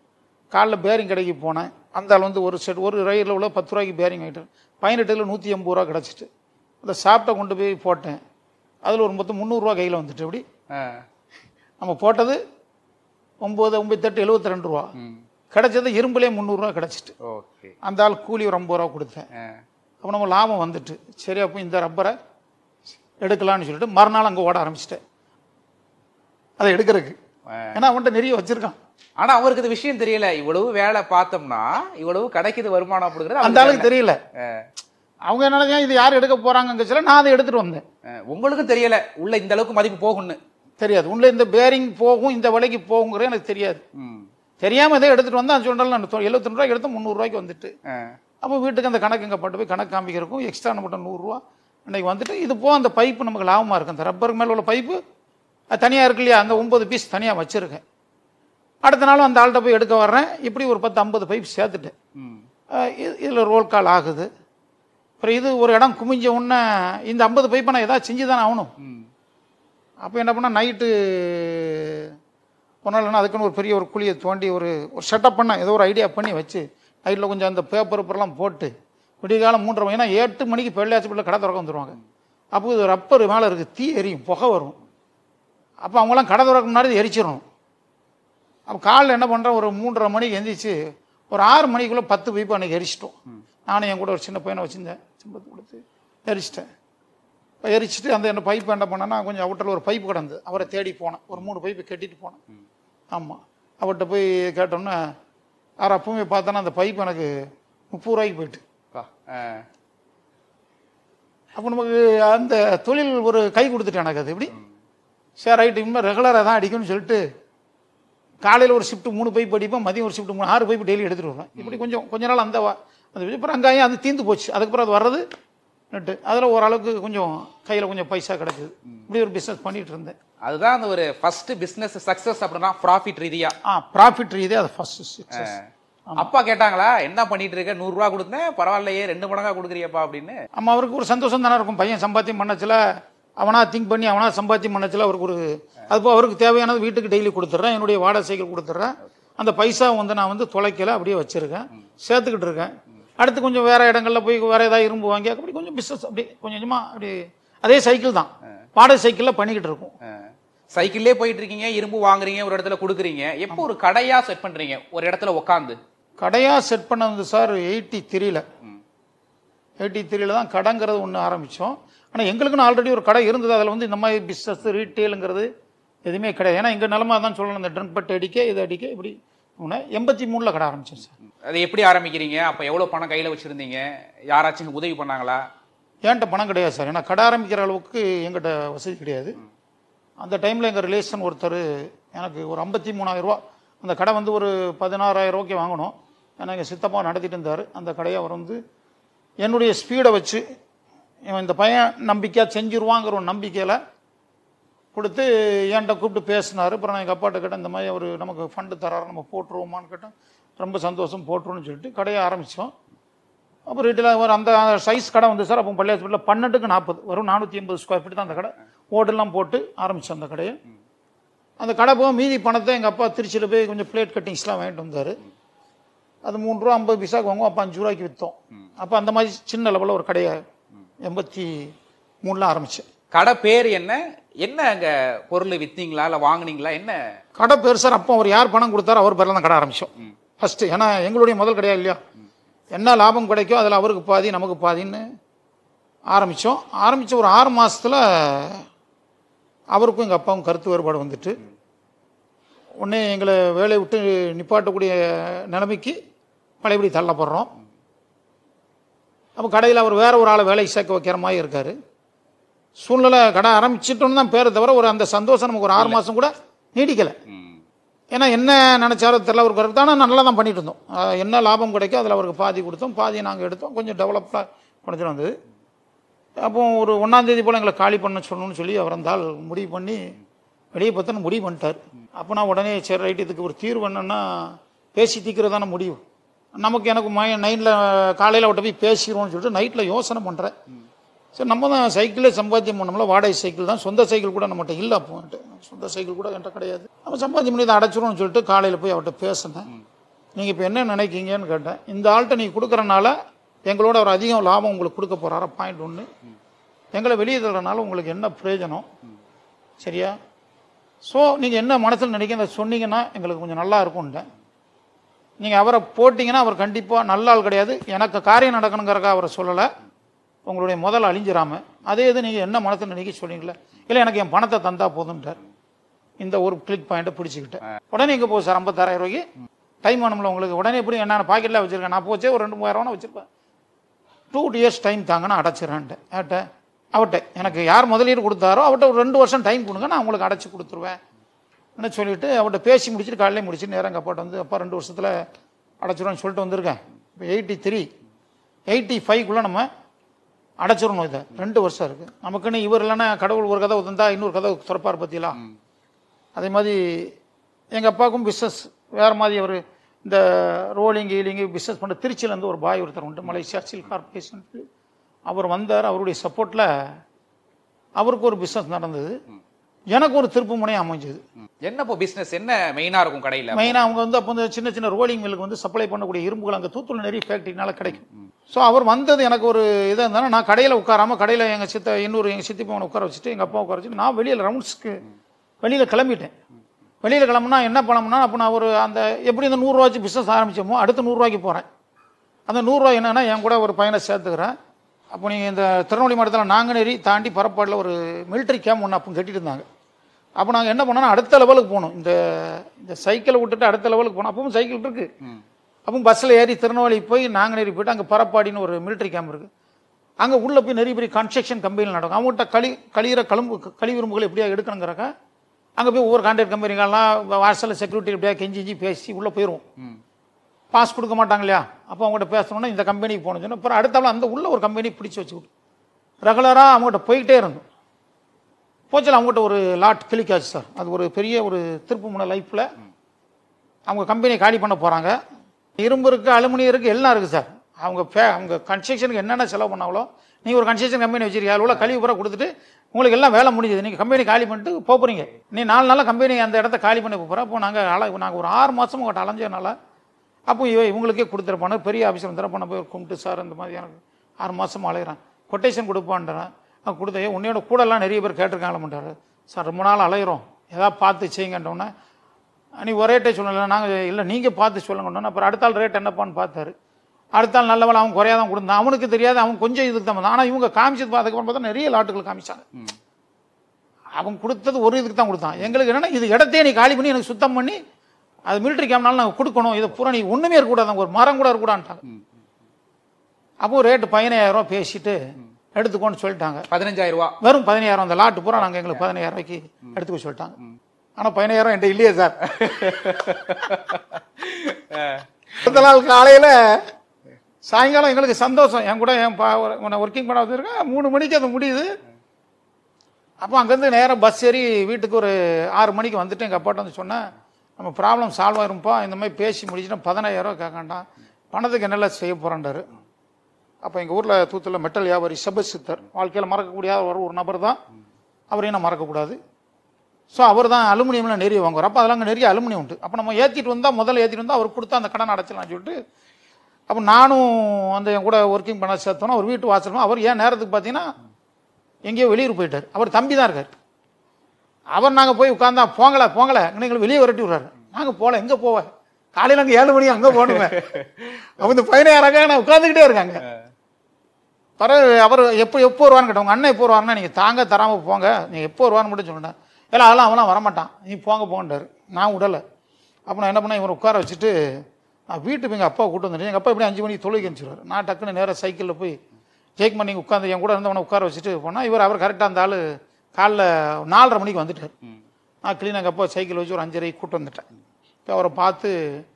காலைல பேரிங் கடைக்கு போனேன் அந்த ஆள் வந்து ஒரு செட் ஒரு ரயிலில் உள்ள பத்து ரூபாய்க்கு பேரிங் வாங்கிட்டு பதினெட்டில் நூற்றி எண்பது ரூபா கிடச்சிட்டு அந்த ஷாப்ட்டை கொண்டு போய் போட்டேன் அதில் ஒரு மொத்தம் முந்நூறுரூவா கையில் வந்துட்டு எப்படி
ஆ.
நம்ம போட்டது ஒம்பது ஒம்பத்தெட்டு எழுபத்தி ரெண்டு ரூபா
ம்.
கிடைச்சது இரும்புலேயே முந்நூறுரூவா கிடச்சிட்டு
ஓகே
அந்த ஆள் கூலி ஒரு ஐம்பது ரூபா கொடுத்தேன்
ஆ.
அப்போ நம்ம லாபம் வந்துட்டு சரி அப்போ இந்த ரப்பரை எடுக்கலாம்னு சொல்லிட்டு மறுநாள் அங்கே ஓட ஆரம்பிச்சிட்டேன் அதை எடுக்கிறதுக்கு
ஆ.
ஏன்னா அவன்கிட்ட நிறைய வச்சிருக்கான்
ஆனா அவருக்கு இது விஷயம் தெரியல இவ்வளவு வேலை பார்த்தோம்னா இவ்வளவு கிடைக்குது வருமானம் அப்படிங்கிறது
அந்த
அவருக்கு
ஆளுக்கு தெரியல
ஆ.
அவங்க என்ன இது யார் எடுக்க போறாங்க சொல்ல நான் அதை எடுத்துட்டு வந்தேன்
ஆ. உங்களுக்கும் தெரியல உள்ள இந்த அளவுக்கு மதிப்பு போகும்னு
தெரியாது உள்ள இந்த பேரிங் போகும் இந்த விலைக்கு போகுங்கிறது எனக்கு தெரியாது
ம்.
தெரியாம இதை எடுத்துட்டு வந்தா சொன்னாலும் நான் எழுபத்தி ரூபாய்க்கு எடுத்து முந்நூறுரூவாய்க்கு வந்துட்டு
ஆ.
அப்போ வீட்டுக்கு அந்த கணக்கு இங்கே பட்டு போய் கணக்கு காமிக்கிறக்கும் எக்ஸ்ட்ரா நம்மகிட்ட நூறுரூவா இன்னைக்கு வந்துட்டு இது போக அந்த பைப்பு நமக்கு லாபமாக இருக்கு அந்த ரப்பருக்கு மேலே உள்ள பைப்பு அது தனியாக இருக்கு இல்லையா அந்த ஒன்பது பீஸ் தனியாக வச்சுருக்கேன் அடுத்த நாளும் அந்த ஆள்கிட்ட போய் எடுக்க வர்றேன் இப்படி ஒரு பத்து ஐம்பது பைப் சேர்த்துட்டேன்
ம்.
இதில் ரோல் கால் ஆகுது அப்புறம் இது ஒரு இடம் குமிஞ்ச உடனே இந்த ஐம்பது பைப்பை நான் ஏதாவது செஞ்சு தானே ஆகணும்
ம்.
அப்போ என்ன பண்ணால் நைட்டு ஒன்றால் அதுக்குன்னு ஒரு பெரிய ஒரு குழியை தோண்டி ஒரு ஒரு செட்டப் பண்ணேன் ஏதோ ஒரு ஐடியா பண்ணி வச்சு நைட்டில் கொஞ்சம் அந்த பேப்பர் பேப்பர்லாம் போட்டு விடிகாலம் மூன்றரை மணி ஏன்னா எட்டு மணிக்கு பெள்ளையாச்சிப்பட்டில் கடை திறக்க வந்துருவாங்க அப்போ இது ரப்பர் மேலே இருக்குது தீ எரியும் புகை வரும் அப்போ அவங்களாம் கடை திறக்க முன்னாடி இது எரிச்சிடணும் அப்போ காலைல என்ன பண்ணுறேன் ஒரு மூன்றரை மணிக்கு எந்திரிச்சு ஒரு ஆறு மணிக்குள்ளே பத்து பைப்பு அன்றைக்கி எரிச்சிட்டோம் நானும் என் கூட ஒரு சின்ன பையனை வச்சுருந்தேன் சிம்பத்து கொடுத்து எரிச்சிட்டேன் இப்போ எரிச்சிட்டு அந்த என்ன பைப் என்ன பண்ணேன்னா கொஞ்சம் அவுட்டரில் ஒரு பைப்பு கிடந்து அவரை தேடி போனேன் ஒரு மூணு பைப்பு கட்டிட்டு போனேன் ஆமாம் அவர்கிட்ட போய் கேட்டோன்னே அவர் அப்பவுமே பார்த்தோன்னா அந்த பைப் எனக்கு முப்பது ரூபாய்க்கு போயிட்டு
பா. ஆ.
அப்போ நமக்கு அந்த தொழில் ஒரு கை கொடுத்துட்டு எனக்கு அது எப்படி சரி ரைட்டு இனிமேல் ரெகுலராக தான் அடிக்கும்னு சொல்லிட்டு காலையில் ஒரு ஷிஃப்ட் மூணு பைப் அடிப்பேன் மதியம் ஒரு ஷிஃப்ட் மூணு ஆறு பைப் டெய்லி எடுத்துகிட்டு வருவேன் இப்படி கொஞ்சம் கொஞ்ச நாள் அந்த வா- அந்த இது. அப்புறம் அங்காயம் அது தீந்து போச்சு அதுக்கப்புறம் அது வர்றது நட்டு அதில் ஓரளவுக்கு கொஞ்சம் கையில் கொஞ்சம் பைசா கிடக்குது இப்படி ஒரு பிஸ்னஸ் பண்ணிட்டு இருந்தேன்
அதுதான் அந்த ஒரு ஃபர்ஸ்ட் பிசினஸ் சக்சஸ் அப்படின்னா ப்ராஃபிட் ரீதியா
ஆ ப்ராஃபிட் ரீதியாக அது ஃபர்ஸ்ட் சக்ஸஸ்
அப்பா கேட்டாங்களா என்ன பண்ணிட்டு இருக்க நூறு ரூபா கொடுத்தேன் பரவாயில்லையே ரெண்டு மடங்கா கொடுக்குறியப்பா அப்படின்னு
ஆமாம் அவருக்கு ஒரு சந்தோஷம் தானே இருக்கும் பையன் சம்பாத்தியம் பண்ணச்சில் அவனா திங்க் பண்ணி அவனா சம்பாத்தியம் பண்ணச்சில் அவருக்கு ஒரு அதுபோல் அவருக்கு தேவையானது வீட்டுக்கு டெய்லி கொடுத்துட்றேன் என்னுடைய வாடகை சைக்கிள் கொடுத்துட்றேன் அந்த பைசா வந்து நான் வந்து தொலைக்கல அப்படியே வச்சிருக்கேன் சேர்த்துக்கிட்டு இருக்கேன் அடுத்து கொஞ்சம் வேற இடங்கள்ல போய் வேற ஏதாவது இரும்பு வாங்கி அப்படி கொஞ்சம் பிஸ்னஸ் அப்படி கொஞ்சம் கொஞ்சமாக அப்படி அதே சைக்கிள் தான் வாடகை சைக்கிளில் பண்ணிக்கிட்டு இருக்கோம்
சைக்கிள்லே போயிட்டு இருக்கீங்க இரும்பு வாங்குறீங்க ஒரு இடத்துல கொடுக்குறீங்க எப்போ ஒரு கடையா செட் பண்றீங்க ஒரு இடத்துல உட்காந்து
கடையாக செட் பண்ணது சார் எயிட்டி த்ரீல எயிட்டி த்ரீல தான் கடைங்கிறது ஒன்று ஆரம்பித்தோம் ஆனால் எங்களுக்குன்னு ஆல்ரெடி ஒரு கடை இருந்தது அதில் வந்து இந்த மாதிரி பிஸ்னஸ் ரீட்டெயிலுங்கிறது எதுவுமே கிடையாது ஏன்னா எங்கள் நிலமா தான் சொல்லணும் இந்த ட்ரங்க் பட்டு அடிக்க இது அடிக்க இப்படி ஒன்று எண்பத்தி மூணில் கடை ஆரம்பித்தேன் சார்
அது எப்படி ஆரம்பிக்கிறீங்க அப்ப எவ்வளவு பணம் கையில வச்சிருந்தீங்க யாராச்சும் உதவி பண்ணாங்களா
ஏன்ட்ட பணம் கிடையாது சார் ஏன்னா கடை ஆரம்பிக்கிற அளவுக்கு எங்கிட்ட வசதி கிடையாது அந்த டைமில் எங்கள் ரிலேஷன் ஒருத்தர் எனக்கு ஒரு ஐம்பத்தி மூணாயிரரூவா அந்த கடை வந்து ஒரு பதினாறாயிரம் ரூபாய்க்கு வாங்கினோம் ஏன்னா எங்கள் சித்தப்பா நடத்திட்டு இருந்தார் அந்த கடையை அவர் வந்து என்னுடைய ஸ்பீடை வச்சு இவன் இந்த பையன் நம்பிக்கையாக செஞ்சிருவாங்கிற ஒரு நம்பிக்கையில் கொடுத்து என்கிட்ட கூப்பிட்டு பேசினார் அப்புறம் நான் எங்கள் அப்பாட்ட கேட்டேன் இந்த மாதிரி அவர் நமக்கு ஃபண்டு தராரு நம்ம போட்டுருவோமான்னு கேட்டேன் ரொம்ப சந்தோஷம் போட்டுருவோம்னு சொல்லிட்டு கடையை ஆரம்பித்தோம் அப்போ ரீட்டில் ஒரு அந்த சைஸ் கடை வந்து சார் அப்போ பள்ளி ஹாஸ்பிட்டலில் பன்னெண்டுக்கு நாற்பது வரும் நானூற்றி எண்பது ஸ்கொயர் ஃபீட் தான் அந்த கடை ஓடெல்லாம் போட்டு ஆரம்பித்தோம் அந்த கடையை அந்த கடை போக மீதி பணத்தை எங்கள் அப்பா திருச்சியில் போய் கொஞ்சம் பிளேட் கட்டிங்ஸ்லாம் வாங்கிட்டு வந்தார் அது மூணு ரூபா ஐம்பது பைசாக்கு வாங்குவோம் அப்போ அஞ்சு ரூபாய்க்கு விற்றோம் அப்போ அந்த மாதிரி சின்ன லெவலில் ஒரு கடையை எண்பத்தி மூணில் ஆரம்பித்தேன்
கடை பேர் என்ன என்ன அங்க பொருள் வித்தீங்களா இல்ல வாங்குனீங்களா என்ன
கடை பேர் சார் அப்போ அவர் யார் பணம் கொடுத்தாரோ அவர் பேரில் தான் கடை ஆரம்பித்தோம் ஃபஸ்ட்டு ஏன்னா எங்களுடைய முதல் கடையா இல்லையா என்ன லாபம் கிடைக்கோ அதில் அவருக்கு பாதி நமக்கு பாதின்னு ஆரம்பித்தோம் ஆரம்பித்த ஒரு ஆறு மாசத்துல அவருக்கும் எங்கள் அப்பாவும் கருத்து வேறுபாடு வந்துட்டு உடனே எங்களை வேலையை விட்டு நிப்பாட்டக்கூடிய நிலைமைக்கு பழையபடி தள்ளப்படுறோம் அப்போ கடையில் அவர் வேற ஒரு ஆளை வேலைக்கு சேர்க்க வைக்கிற மாதிரி இருக்கார் சூழ்நிலை கடை ஆரம்பிச்சிட்டோன்னு தான் பேரை தவிர ஒரு அந்த சந்தோஷம் நமக்கு ஒரு ஆறு மாதம் கூட நீடிக்கலை ஏன்னா என்ன நினைச்சாலும் தெரியல அவருக்கு கரெக்ட் ஆனால் நல்லா தான் பண்ணிட்டு இருந்தோம் அஹ் என்ன லாபம் கிடைக்கும் அதில் அவருக்கு பாதி கொடுத்தோம் பாதி நாங்கள் எடுத்தோம் கொஞ்சம் டெவலப்டாக பண்ணிட்டு வந்தது அப்போ ஒரு ஒன்றாந்தேதி போல் எங்களை காலி பண்ண சொல்லணும்னு சொல்லி அவர் அந்த ஆள் முடிவு பண்ணி வெளியே பார்த்தோன்னு முடிவு பண்ணிட்டார் அப்போ நான் உடனே சரி ரைட் இதுக்கு ஒரு தீர்வு என்னன்னா பேசி தீர்க்கிறதான முடிவு நமக்கு எனக்கு மய நைட்டில் காலையில் அவட்ட போய் பேசிடுவோம்னு சொல்லிட்டு நைட்டில் யோசனை பண்ணுறேன் சரி நம்ம தான் சைக்கிளே சம்பாத்தியம் பண்ணோம்ல வாடகை சைக்கிள் தான் சொந்த சைக்கிள் கூட நம்மகிட்ட இல்லை அப்போ என்கிட்ட. சொந்த சைக்கிள் கூட என்கிட்ட கிடையாது நம்ம சம்பாத்தியம் பண்ணி இதை அடைச்சிருவோம்னு சொல்லிட்டு காலையில் போய் அவர்கிட்ட பேசினேன் நீங்கள் இப்போ என்ன நினைக்கிங்கன்னு கேட்டேன் இந்த ஆள்கிட்ட நீங்கள் கொடுக்குறனால எங்களோட ஒரு அதிகம் லாபம் உங்களுக்கு கொடுக்க போகிறாரா பாயிண்ட் ஒன்று எங்களை வெளியே தள்ளுறதுனால உங்களுக்கு என்ன பிரயோஜனம் சரியா ஸோ நீங்கள் என்ன மனசில் நினைக்கிறத சொன்னீங்கன்னா எங்களுக்கு கொஞ்சம் நல்லா இருக்கும்ட்டேன் நீங்கள் அவரை போட்டிங்கன்னா அவர் கண்டிப்பாக நல்ல ஆள் கிடையாது எனக்கு காரியம் நடக்கணுங்கிறக்கா அவரை சொல்லலை உங்களுடைய முதல் அழிஞ்சிராம அதே இது நீங்கள் என்ன மனசில் நினைக்க சொன்னீங்களே இல்லை எனக்கு என் பணத்தை தந்தா போதும்ட்டார் இந்த ஒரு கிளிக் பாயிண்ட்டை பிடிச்சிக்கிட்டேன் உடனே இங்கே போகுது சார் ஐம்பத்தாயிரம் ரூபாய்க்கு டைம் வேணும்ல உங்களுக்கு உடனே எப்படி என்ன பாக்கெட்டில் வச்சிருக்கேன் நான் போச்சே ஒரு ரெண்டு மூவாயிரம் ரூபா வச்சிருப்பேன் டூ இயர்ஸ் டைம் தாங்க நான் அடைச்சிடறேன்ட்டு அவட்ட அவட்ட எனக்கு யார் முதலீடு கொடுத்தாரோ அவட்ட ஒரு ரெண்டு வருஷம் டைம் கொடுங்க நான் உங்களுக்கு அடைச்சி கொடுத்துருவேன் என்ன சொல்லிட்டு அவட்ட பேசி முடிச்சுட்டு காலையிலே முடிச்சுட்டு நேரம் எங்கள் அப்பாட்ட வந்து அப்பா ரெண்டு வருஷத்தில் அடைச்சிருவேன்னு சொல்லிட்டு வந்திருக்கேன் இப்போ எயிட்டி த்ரீ எயிட்டி ஃபைவ்க்குள்ளே நம்ம அடைச்சிடணும் இதை ரெண்டு வருஷம் இருக்குது நமக்குன்னு இவர் இல்லைன்னா கடவுள் ஒரு கதை தந்தா இன்னொரு கதை திறப்பார் பற்றிலாம் அதே மாதிரி எங்கள் அப்பாவுக்கும் பிஸ்னஸ் வேறு மாதிரி அவர் இந்த ரோலிங் கீலிங்கு பிஸ்னஸ் பண்ண திருச்சியிலேருந்து ஒரு பாய் ஒருத்தர் உண்டு மலேசியா சில் கார்பரேஷன் அவர் வந்தார் அவருடைய சப்போர்ட்டில் அவருக்கு ஒரு பிஸ்னஸ் நடந்தது எனக்கு ஒரு திருப்பு முனையம் அமைஞ்சது
என்ன இப்போ பிசினஸ் என்ன மெயினா இருக்கும் கடையில
மெயினாக அவங்க வந்து அப்போ வந்து சின்ன சின்ன ரோலிங் மில்லுக்கு வந்து சப்ளை பண்ணக்கூடிய இரும்புகள் அங்கே தூத்துக்குடி நிறைய ஃபேக்ட்ரினால கிடைக்கும் ஸோ அவர் வந்தது எனக்கு ஒரு இதாக இருந்தாலும் நான் கடையில் உட்காராம கடையில் எங்கள் சித்த இன்னொரு எங்கள் சித்தி பவனை உட்கார வச்சுட்டு எங்கள் அப்பா உட்கார வச்சுட்டு நான் வெளியில் ரவுண்ட்ஸ்க்கு வெளியில் கிளம்பிட்டேன் வெளியில் கிளம்புனா என்ன பண்ணோம்னா அப்போ நான் ஒரு அந்த எப்படி இந்த நூறுரூவாச்சு பிஸ்னஸ் ஆரம்பிச்சோமோ அடுத்து நூறுரூவாய்க்கு போகிறேன் அந்த நூறுரூவா என்னன்னா என் கூட ஒரு பையனை சேர்த்துக்கிறேன் அப்போ நீங்கள் இந்த திருநெல்வேலி மாவட்டத்தில் நாங்குநேரி தாண்டி பரப்பாடில் ஒரு மிலிட்டரி கேம்ப் ஒன்று அப்போ கட்டிட்டு இருந்தாங்க அப்போ நாங்கள் என்ன பண்ணோம்னா அடுத்த லெவலுக்கு போகணும் இந்த இந்த சைக்கிளை விட்டுட்டு அடுத்த லெவலுக்கு போனோம் அப்பவும் சைக்கிள் இருக்கு அப்போ பஸ்ஸில் ஏறி திருநெல்வேலி போய் நாங்குநேரி போயிட்டு அங்கே பரப்பாடின்னு ஒரு மிலிட்டரி கேம்ப் இருக்குது அங்கே உள்ளே போய் நிறைய பெரிய கன்ஸ்ட்ரக்ஷன் கம்பெனியில் நடக்கும் அவங்ககிட்ட களி கழிகிற கழும்பு கழிவுறும்புகளை எப்படியா எடுக்கணுங்கிறக்க அங்கே போய் ஒவ்வொரு கான்ட்ராக்ட் கம்பெனிகள்லாம் வாசலில் செக்யூரிட்டி எப்படியா கெஞ்சி கெஞ்சி பேசி உள்ளே போயிடுவோம் பாஸ் கொடுக்க மாட்டாங்க இல்லையா அப்போ அவங்ககிட்ட பேசணும்னா இந்த கம்பெனிக்கு போகணும் சொன்னா அப்புறம் அடுத்தால அந்த உள்ள ஒரு கம்பெனி பிடிச்சி வச்சுக்கிட்டு ரெகுலராக அவங்ககிட்ட போய்கிட்டே இருந்தோம் போச்சல அவங்ககிட்ட ஒரு லாட் கிளிக்காச்சு சார் அது ஒரு பெரிய ஒரு திருப்பு முனை லைஃப்பில் அவங்க கம்பெனியை காலி பண்ண போகிறாங்க இரும்பு இருக்குது அலுமினியம் இருக்குது எல்லாம் இருக்குது சார் அவங்க ஃபே அவங்க கன்ஸ்ட்ரக்ஷனுக்கு என்னென்ன செலவு பண்ணாங்களோ நீங்கள் ஒரு கன்ஸ்ட்ரக்ஷன் கம்பெனி வச்சிருக்கீங்க அதில் உள்ள கழிவு பூரா கொடுத்துட்டு உங்களுக்கு எல்லாம் வேலை முடிஞ்சது நீங்கள் கம்பெனி காலி பண்ணிட்டு போக போகிறீங்க நீ நாலு நாளாக கம்பெனி அந்த இடத்த காலி பண்ணி போகிறோம் அப்போ நாங்கள் அல நாங்கள் ஒரு ஆறு மாதம் உங்கள்கிட்ட அலைஞ்சதுனால அப்போ இவ இவங்களுக்கே கொடுத்துருப்பானு பெரிய ஆஃபீஸர் வந்துடுறப்ப போய் கும்பிட்டு சார் இந்த மாதிரி எனக்கு ஆறு மாதம் அலையிறேன் கொட்டேஷன் கொடுப்பான்றேன் அவன் கொடுத்த "ஏய், உன்னையோட கூடலாம் நிறைய பேர் கேட்டிருக்காங்கள மாட்டார் சார் ரொம்ப நாள் அலையிறோம் ஏதாவது பார்த்து செய்யுங்கன்றோன்னே நீ ஒரே ரேட்டே சொல்லலை நாங்கள் இல்லை நீங்கள் பார்த்து சொல்லுங்கன்னு அப்புறம் அடுத்த ஆள் ரேட் என்னப்பான்னு பார்த்தாரு அடுத்த ஆள் நல்லவள் அவன் குறையா தான் கொடுத்தான் அவனுக்கு தெரியாது அவன் கொஞ்சம் இதுக்கு தான் வந்தான் ஆனால் இவங்க காமிச்சது அதுக்கப்புறம் பார்த்தா நிறைய லாட்டுகள் காமிச்சாங்க அவன் கொடுத்தது ஒரு இதுக்கு தான் கொடுத்தான் எங்களுக்கு என்னன்னா இது இடத்தையே நீ காலி பண்ணி எனக்கு சுத்தம் பண்ணி அது மிலிட்டரி கேம்னால நாங்கள் கொடுக்கணும் இதை பூரா நீ ஒன்றுமே இருக்கக்கூடாது ஒரு மரம் கூட இருக்கக்கூடாதுட்டாங்க அப்போ ரேட்டு பதினாயிரம் ரூபா பேசிட்டு எடுத்துக்கோன்னு சொல்லிட்டாங்க
பதினஞ்சாயிரம் ரூபா
வெறும் பதினாயிரம் அந்த லாட்டு பூரா நாங்கள் எங்களுக்கு பதினாயிரம் ரூபாய்க்கு எடுத்துக்க சொல்லிட்டாங்க ஆனால் பதினாயிரம் என்கிட்ட இல்லையே சார் அடுத்த நாள் காலையில் சாயங்காலம் எங்களுக்கு சந்தோஷம் என் கூட என் ஒர்க்கிங் பண்ண வந்திருக்கேன் மூணு மணிக்கு அது முடியுது அப்போ அங்கேருந்து நேராக பஸ் ஏறி வீட்டுக்கு ஒரு ஆறு மணிக்கு வந்துட்டு எங்கள் அப்பாட்ட வந்து சொன்னேன் நம்ம ப்ராப்ளம் சால்வ் ஆயிரும்ப்பா இந்த மாதிரி பேசி முடிச்சுட்டு பதினாயிரம் ரூபா கேட்காண்டாம் பணத்துக்கு என்னெல்லாம் செய்ய போகிறான்டாரு அப்போ எங்கள் ஊரில் தூத்துல மெட்டல் வியாபாரி செபசித்தர் வாழ்க்கையில் மறக்கக்கூடிய ஒரு ஒரு நபர் தான் அவரையும் நான் மறக்கக்கூடாது ஸோ அவர் தான் அலுமினியமில் நிறைய வாங்குவார் அப்போ அதெல்லாம் அங்கே நிறைய அலுமினியம் உண்டு அப்போ நம்ம ஏற்றிட்டு வந்தால் முதல்ல ஏற்றிட்டு வந்தால் அவர் கொடுத்தா அந்த கடன் அடைச்சலாம்னு சொல்லிட்டு அப்போ நானும் அந்த என் கூட ஒர்க்கிங் பண்ண சேர்த்தோன்னா அவர் வீட்டு வாசலும் அவர் ஏன் நேரத்துக்கு பார்த்தீங்கன்னா எங்கேயோ வெளியூர் போயிட்டார் அவர் தம்பி தான் இருக்கார் அவர் நாங்கள் போய் உட்காந்தா போங்கல போங்கல எங்களை வெளியே விரட்டி விட்றாரு நாங்கள் போகல எங்கே போவேன் காலையில் அங்கே ஏழு மணி அங்கே போகணுமே அவங்க இந்த பதினாயிரம் நான் உட்காந்துக்கிட்டே இருக்காங்க பிறகு அவர் எப்போ எப்போ வருவான்னு கேட்டவங்க அண்ணன் எப்போ வருவாருன்னா நீங்கள் தாங்க தராமல் போங்க நீங்கள் எப்போ வருவான்னு மட்டும் சொல்லுங்க இல்லை அதெல்லாம் அவெல்லாம் வரமாட்டான் நீ போங்க போன்றாரு நான் விடலை அப்போ நான் என்ன பண்ணேன் இவரை உட்கார வச்சுட்டு நான் வீட்டுக்கு எங்கள் அப்பா கூட்டு வந்துட்டேன் எங்கள் அப்பா எப்படி அஞ்சு மணிக்கு தொழுகை அனுப்பிச்சிடுவார் நான் டக்குன்னு நேராக சைக்கிளில் போய் ஜெயிக் பண்ணி உட்காந்து என் கூட இருந்தவனை உட்கார வச்சுட்டு போனால் இவர் அவர் கரெக்டாக அந்த ஆள் காலைல நாலரை மணிக்கு வந்துட்டார் நான் கிளீன் எங்கள் அப்பா சைக்கிள் வச்சு ஒரு அஞ்சரைக்கு கூட்டு வந்துட்டேன் இப்போ அவரை பார்த்து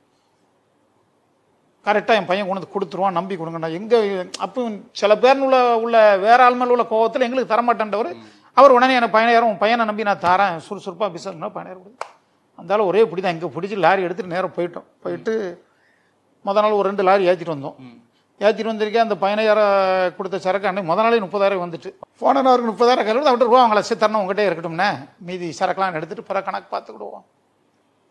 கரெக்டாக என் பையன் கொண்டு வந்து கொடுத்துருவான் நம்பி கொடுங்கண்ணா எங்கே அப்போ சில பேர் உள்ள உள்ள வேற ஆள் மேல உள்ள கோவத்தில் எங்களுக்கு தரமாட்டேன்றவர் அவர் உடனே எனக்கு பயனாயிரம் உன் பையனை நம்பி நான் தரேன் சுறுசுறுப்பாக பிசினஸ் பயனாயிரம் கொடுத்து அந்தாலும் ஒரே பிடி தான் இங்கே பிடிச்சி லாரி எடுத்துட்டு நேரம் போயிட்டோம் போயிட்டு முத நாள் ஒரு ரெண்டு லாரி ஏற்றிட்டு வந்தோம் ஏற்றிட்டு வந்திருக்கேன் அந்த பதினாயிரம் கொடுத்த சரக்கு அன்னைக்கு முத நாளே முப்பதாயிரம் வந்துட்டு போன அவருக்கு முப்பதாயிரம் கழுவுது அவர்கிட்ட ரூபா அவங்கள சித்தரணும் உங்ககிட்டே இருக்கட்டும்னே மீதி சரக்குலாம் எடுத்துட்டு பிற கணக்கு பார்த்துக்கிடுவோம்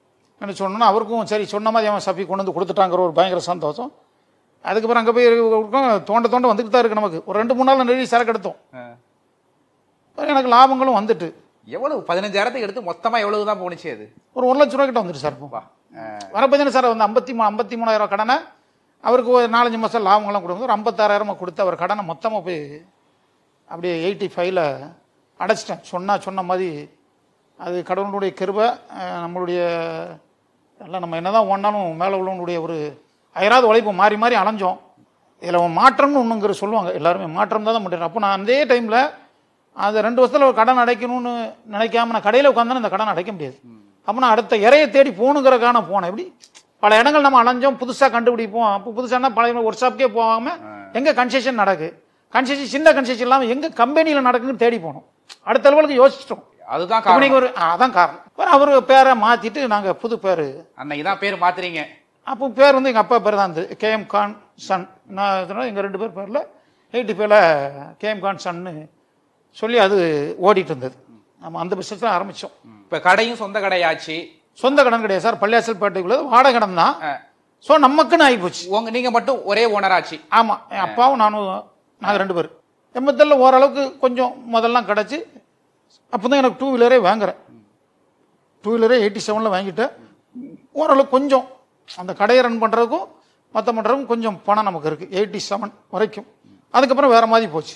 என்ன சொன்னோன்னா அவருக்கும் சரி சொன்ன மாதிரி அவன் சப்பி கொண்டு வந்து கொடுத்துட்டாங்கிற ஒரு பயங்கர சந்தோஷம் அதுக்கப்புறம் அங்கே போய் இருக்கோம், தோண்ட தோண்ட வந்துட்டு தான் இருக்கு நமக்கு ஒரு ரெண்டு மூணு நாள் நிறைய சரக்கு எடுத்தோம்
ஆ.
அப்புறம் எனக்கு லாபங்களும் வந்துட்டு
எவ்வளவு பதினஞ்சாயிரத்துக்கு எடுத்து மொத்தமா எவ்வளவு தான் போணுச்சு அது
ஒரு ஒரு லட்ச ரூபா கிட்ட வந்துட்டு சார் இப்போ
வா ஆ.
வரப்போதுன்னு சார் வந்து ஐம்பத்தி மூணு ஐம்பத்தி மூணாயிரம் கடனை அவருக்கு ஒரு நாலஞ்சு மாதம் லாபங்கள்லாம் கொடுக்கும் ஒரு ஐம்பத்தாறாயிரமா கொடுத்து அவர் கடனை மொத்தமாக போய் அப்படியே எயிட்டி ஃபைவ்ல அடைச்சிட்டேன் சொன்னா சொன்ன மாதிரி அது கடவுளுடைய கிருபை அஹ், நம்மளுடைய எல்லாம் நம்ம என்னதான் ஒன்றாலும் மேலே உள்ளவனுடைய ஒரு அயராத உழைப்பு மாறி மாறி அலைஞ்சோம் இதில் மாற்றம்னு ஒன்றுங்கிற சொல்லுவாங்க எல்லாருமே மாற்றம் தான் தான் முடியும் அப்போ நான் அதே டைமில் அந்த ரெண்டு வருஷத்தில் ஒரு கடன் அடைக்கணும்னு நினைக்காம நான் கடையில் உட்காந்தா இந்த கடன் அடைக்க முடியாது அப்போ நான் அடுத்த இறையை தேடி போகணுங்கிறக்கான போனேன் எப்படி பல இடங்கள் நம்ம அலைஞ்சோம் புதுசாக கண்டுபிடிப்போம் அப்போ புதுசானா பழைய ஒர்க் ஷாப்க்கே போகாமல் எங்கே கன்செஷன் நடக்கு கன்செஷன் சின்ன கன்செஷன் இல்லாமல் எங்கே கம்பெனியில் நடக்குன்னு தேடி போனோம் அடுத்த லெவலுக்கு யோசிச்சிட்டோம்
அதுதான்
இப்போ
காரணம்
நீங்க ஒரு ஆ, அதான் காரணம் அப்புறம் அவர் பேரை மாற்றிட்டு நாங்கள் புது பேர்
அன்னைக்கு தான் பேர் மாத்துறீங்க
அப்போ பேர் வந்து எங்கள் அப்பா பேர் தான் இருந்தது கேஎம் கான் சன் நான் எங்கள் ரெண்டு பேர் பேரில் எயிட்டி ஃபைவ்ல கேஎம் கான் சன்னு சொல்லி அது ஓடிட்டு இருந்தது நம்ம அந்த பிஸ்னஸ் தான் ஆரம்பித்தோம்
இப்ப கடையும் சொந்த கடையாச்சு
சொந்த கடன் கிடையாது சார் பள்ளியாசல்பேட்டைக்குள்ள வாடகை கடன் தான்
ஆ.
ஸோ நமக்குன்னு ஆகிப்போச்சு
உங்க நீங்க மட்டும் ஒரே ஓனர் ஆச்சு
ஆமாம் என் அப்பாவும் நானும் நாங்கள் ரெண்டு பேர் எண்பத்தேழில் ஓரளவுக்கு கொஞ்சம் முதல்லாம் கிடச்சி அப்போ தான் எனக்கு டூ வீலரே வாங்குறேன் டூ வீலரே எயிட்டி செவனில் வாங்கிட்டேன் ஓரளவுக்கு கொஞ்சம் அந்த கடையை ரன் பண்ணுறதுக்கும் மற்ற பண்ணுறதுக்கும் கொஞ்சம் பணம் நமக்கு இருக்குது எயிட்டி செவன் வரைக்கும் அதுக்கப்புறம் வேறு மாதிரி போச்சு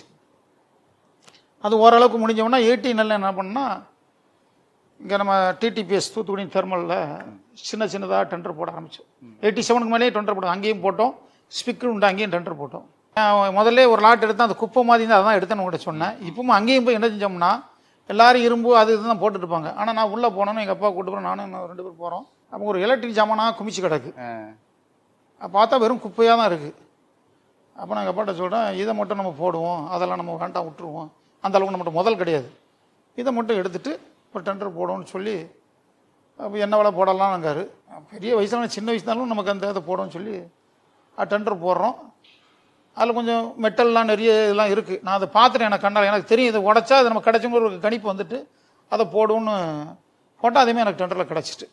அது ஓரளவுக்கு முடிஞ்சோம்னா எயிட்டி நல்ல என்ன பண்ணால் இங்கே நம்ம டிடிபிஎஸ் தூத்துக்குடி தெர்மலில் சின்ன சின்னதாக டெண்டர் போட ஆரம்பித்தோம் எயிட்டி செவனுக்கு மேலேயே டெண்டர் போட்டோம் அங்கேயும் போட்டோம் ஸ்பிக்கர் உண்டு அங்கேயும் டெண்டர் போட்டோம் அஹ் முதல்ல ஒரு லாட் எடுத்தேன் அந்த குப்பை மாதிரி தான் அதான் எடுத்தேன்னு உங்கள்கிட்ட சொன்னேன் இப்பவும் அங்கேயும் போய் என்ன செஞ்சோம்னா எல்லாரும் இரும்பு அது இதுதான் போட்டுட்டு இருப்பாங்க ஆனால் நான் உள்ளே போனோன்னு எங்கள் அப்பா கூட்டு போகிறோம் நானும் இன்னும் ரெண்டு பேர் போகிறோம் அப்போ ஒரு எலக்ட்ரிக் ஜாமானா குமிச்சு கிடக்கு
ஆ.
அப்ப பார்த்தா வெறும் குப்பையாக தான் இருக்குது அப்போ நான் எங்கள் அப்பாட்ட சொல்கிறேன் இதை மட்டும் நம்ம போடுவோம் அதெல்லாம் நம்ம வேண்டாம் விட்டுருவோம் அந்த அளவுக்கு நம்மகிட்ட முதல் கிடையாது இதை மட்டும் எடுத்துட்டு ஒரு டெண்டர் போடுவோம்னு சொல்லி அப்போ என்ன வேலை போடலாம்ங்காரு பெரிய வயசுல சின்ன வயசுனாலும் நமக்கு அந்த இதை போடுவோம்னு சொல்லி டெண்டர் போடுறோம் அதில் கொஞ்சம் மெட்டல்லாம் நிறைய இதெல்லாம் இருக்குது நான் அதை பார்த்துட்டேன் எனக்கு கண்ணால் எனக்கு தெரியும் இதை உடச்சா அது நம்ம கிடைச்சுங்கிற ஒரு கணிப்பு வந்துட்டு அதை போடுவோன்னு போட்டால் அதேமாதிரி எனக்கு டெண்டரில் கிடச்சிட்டு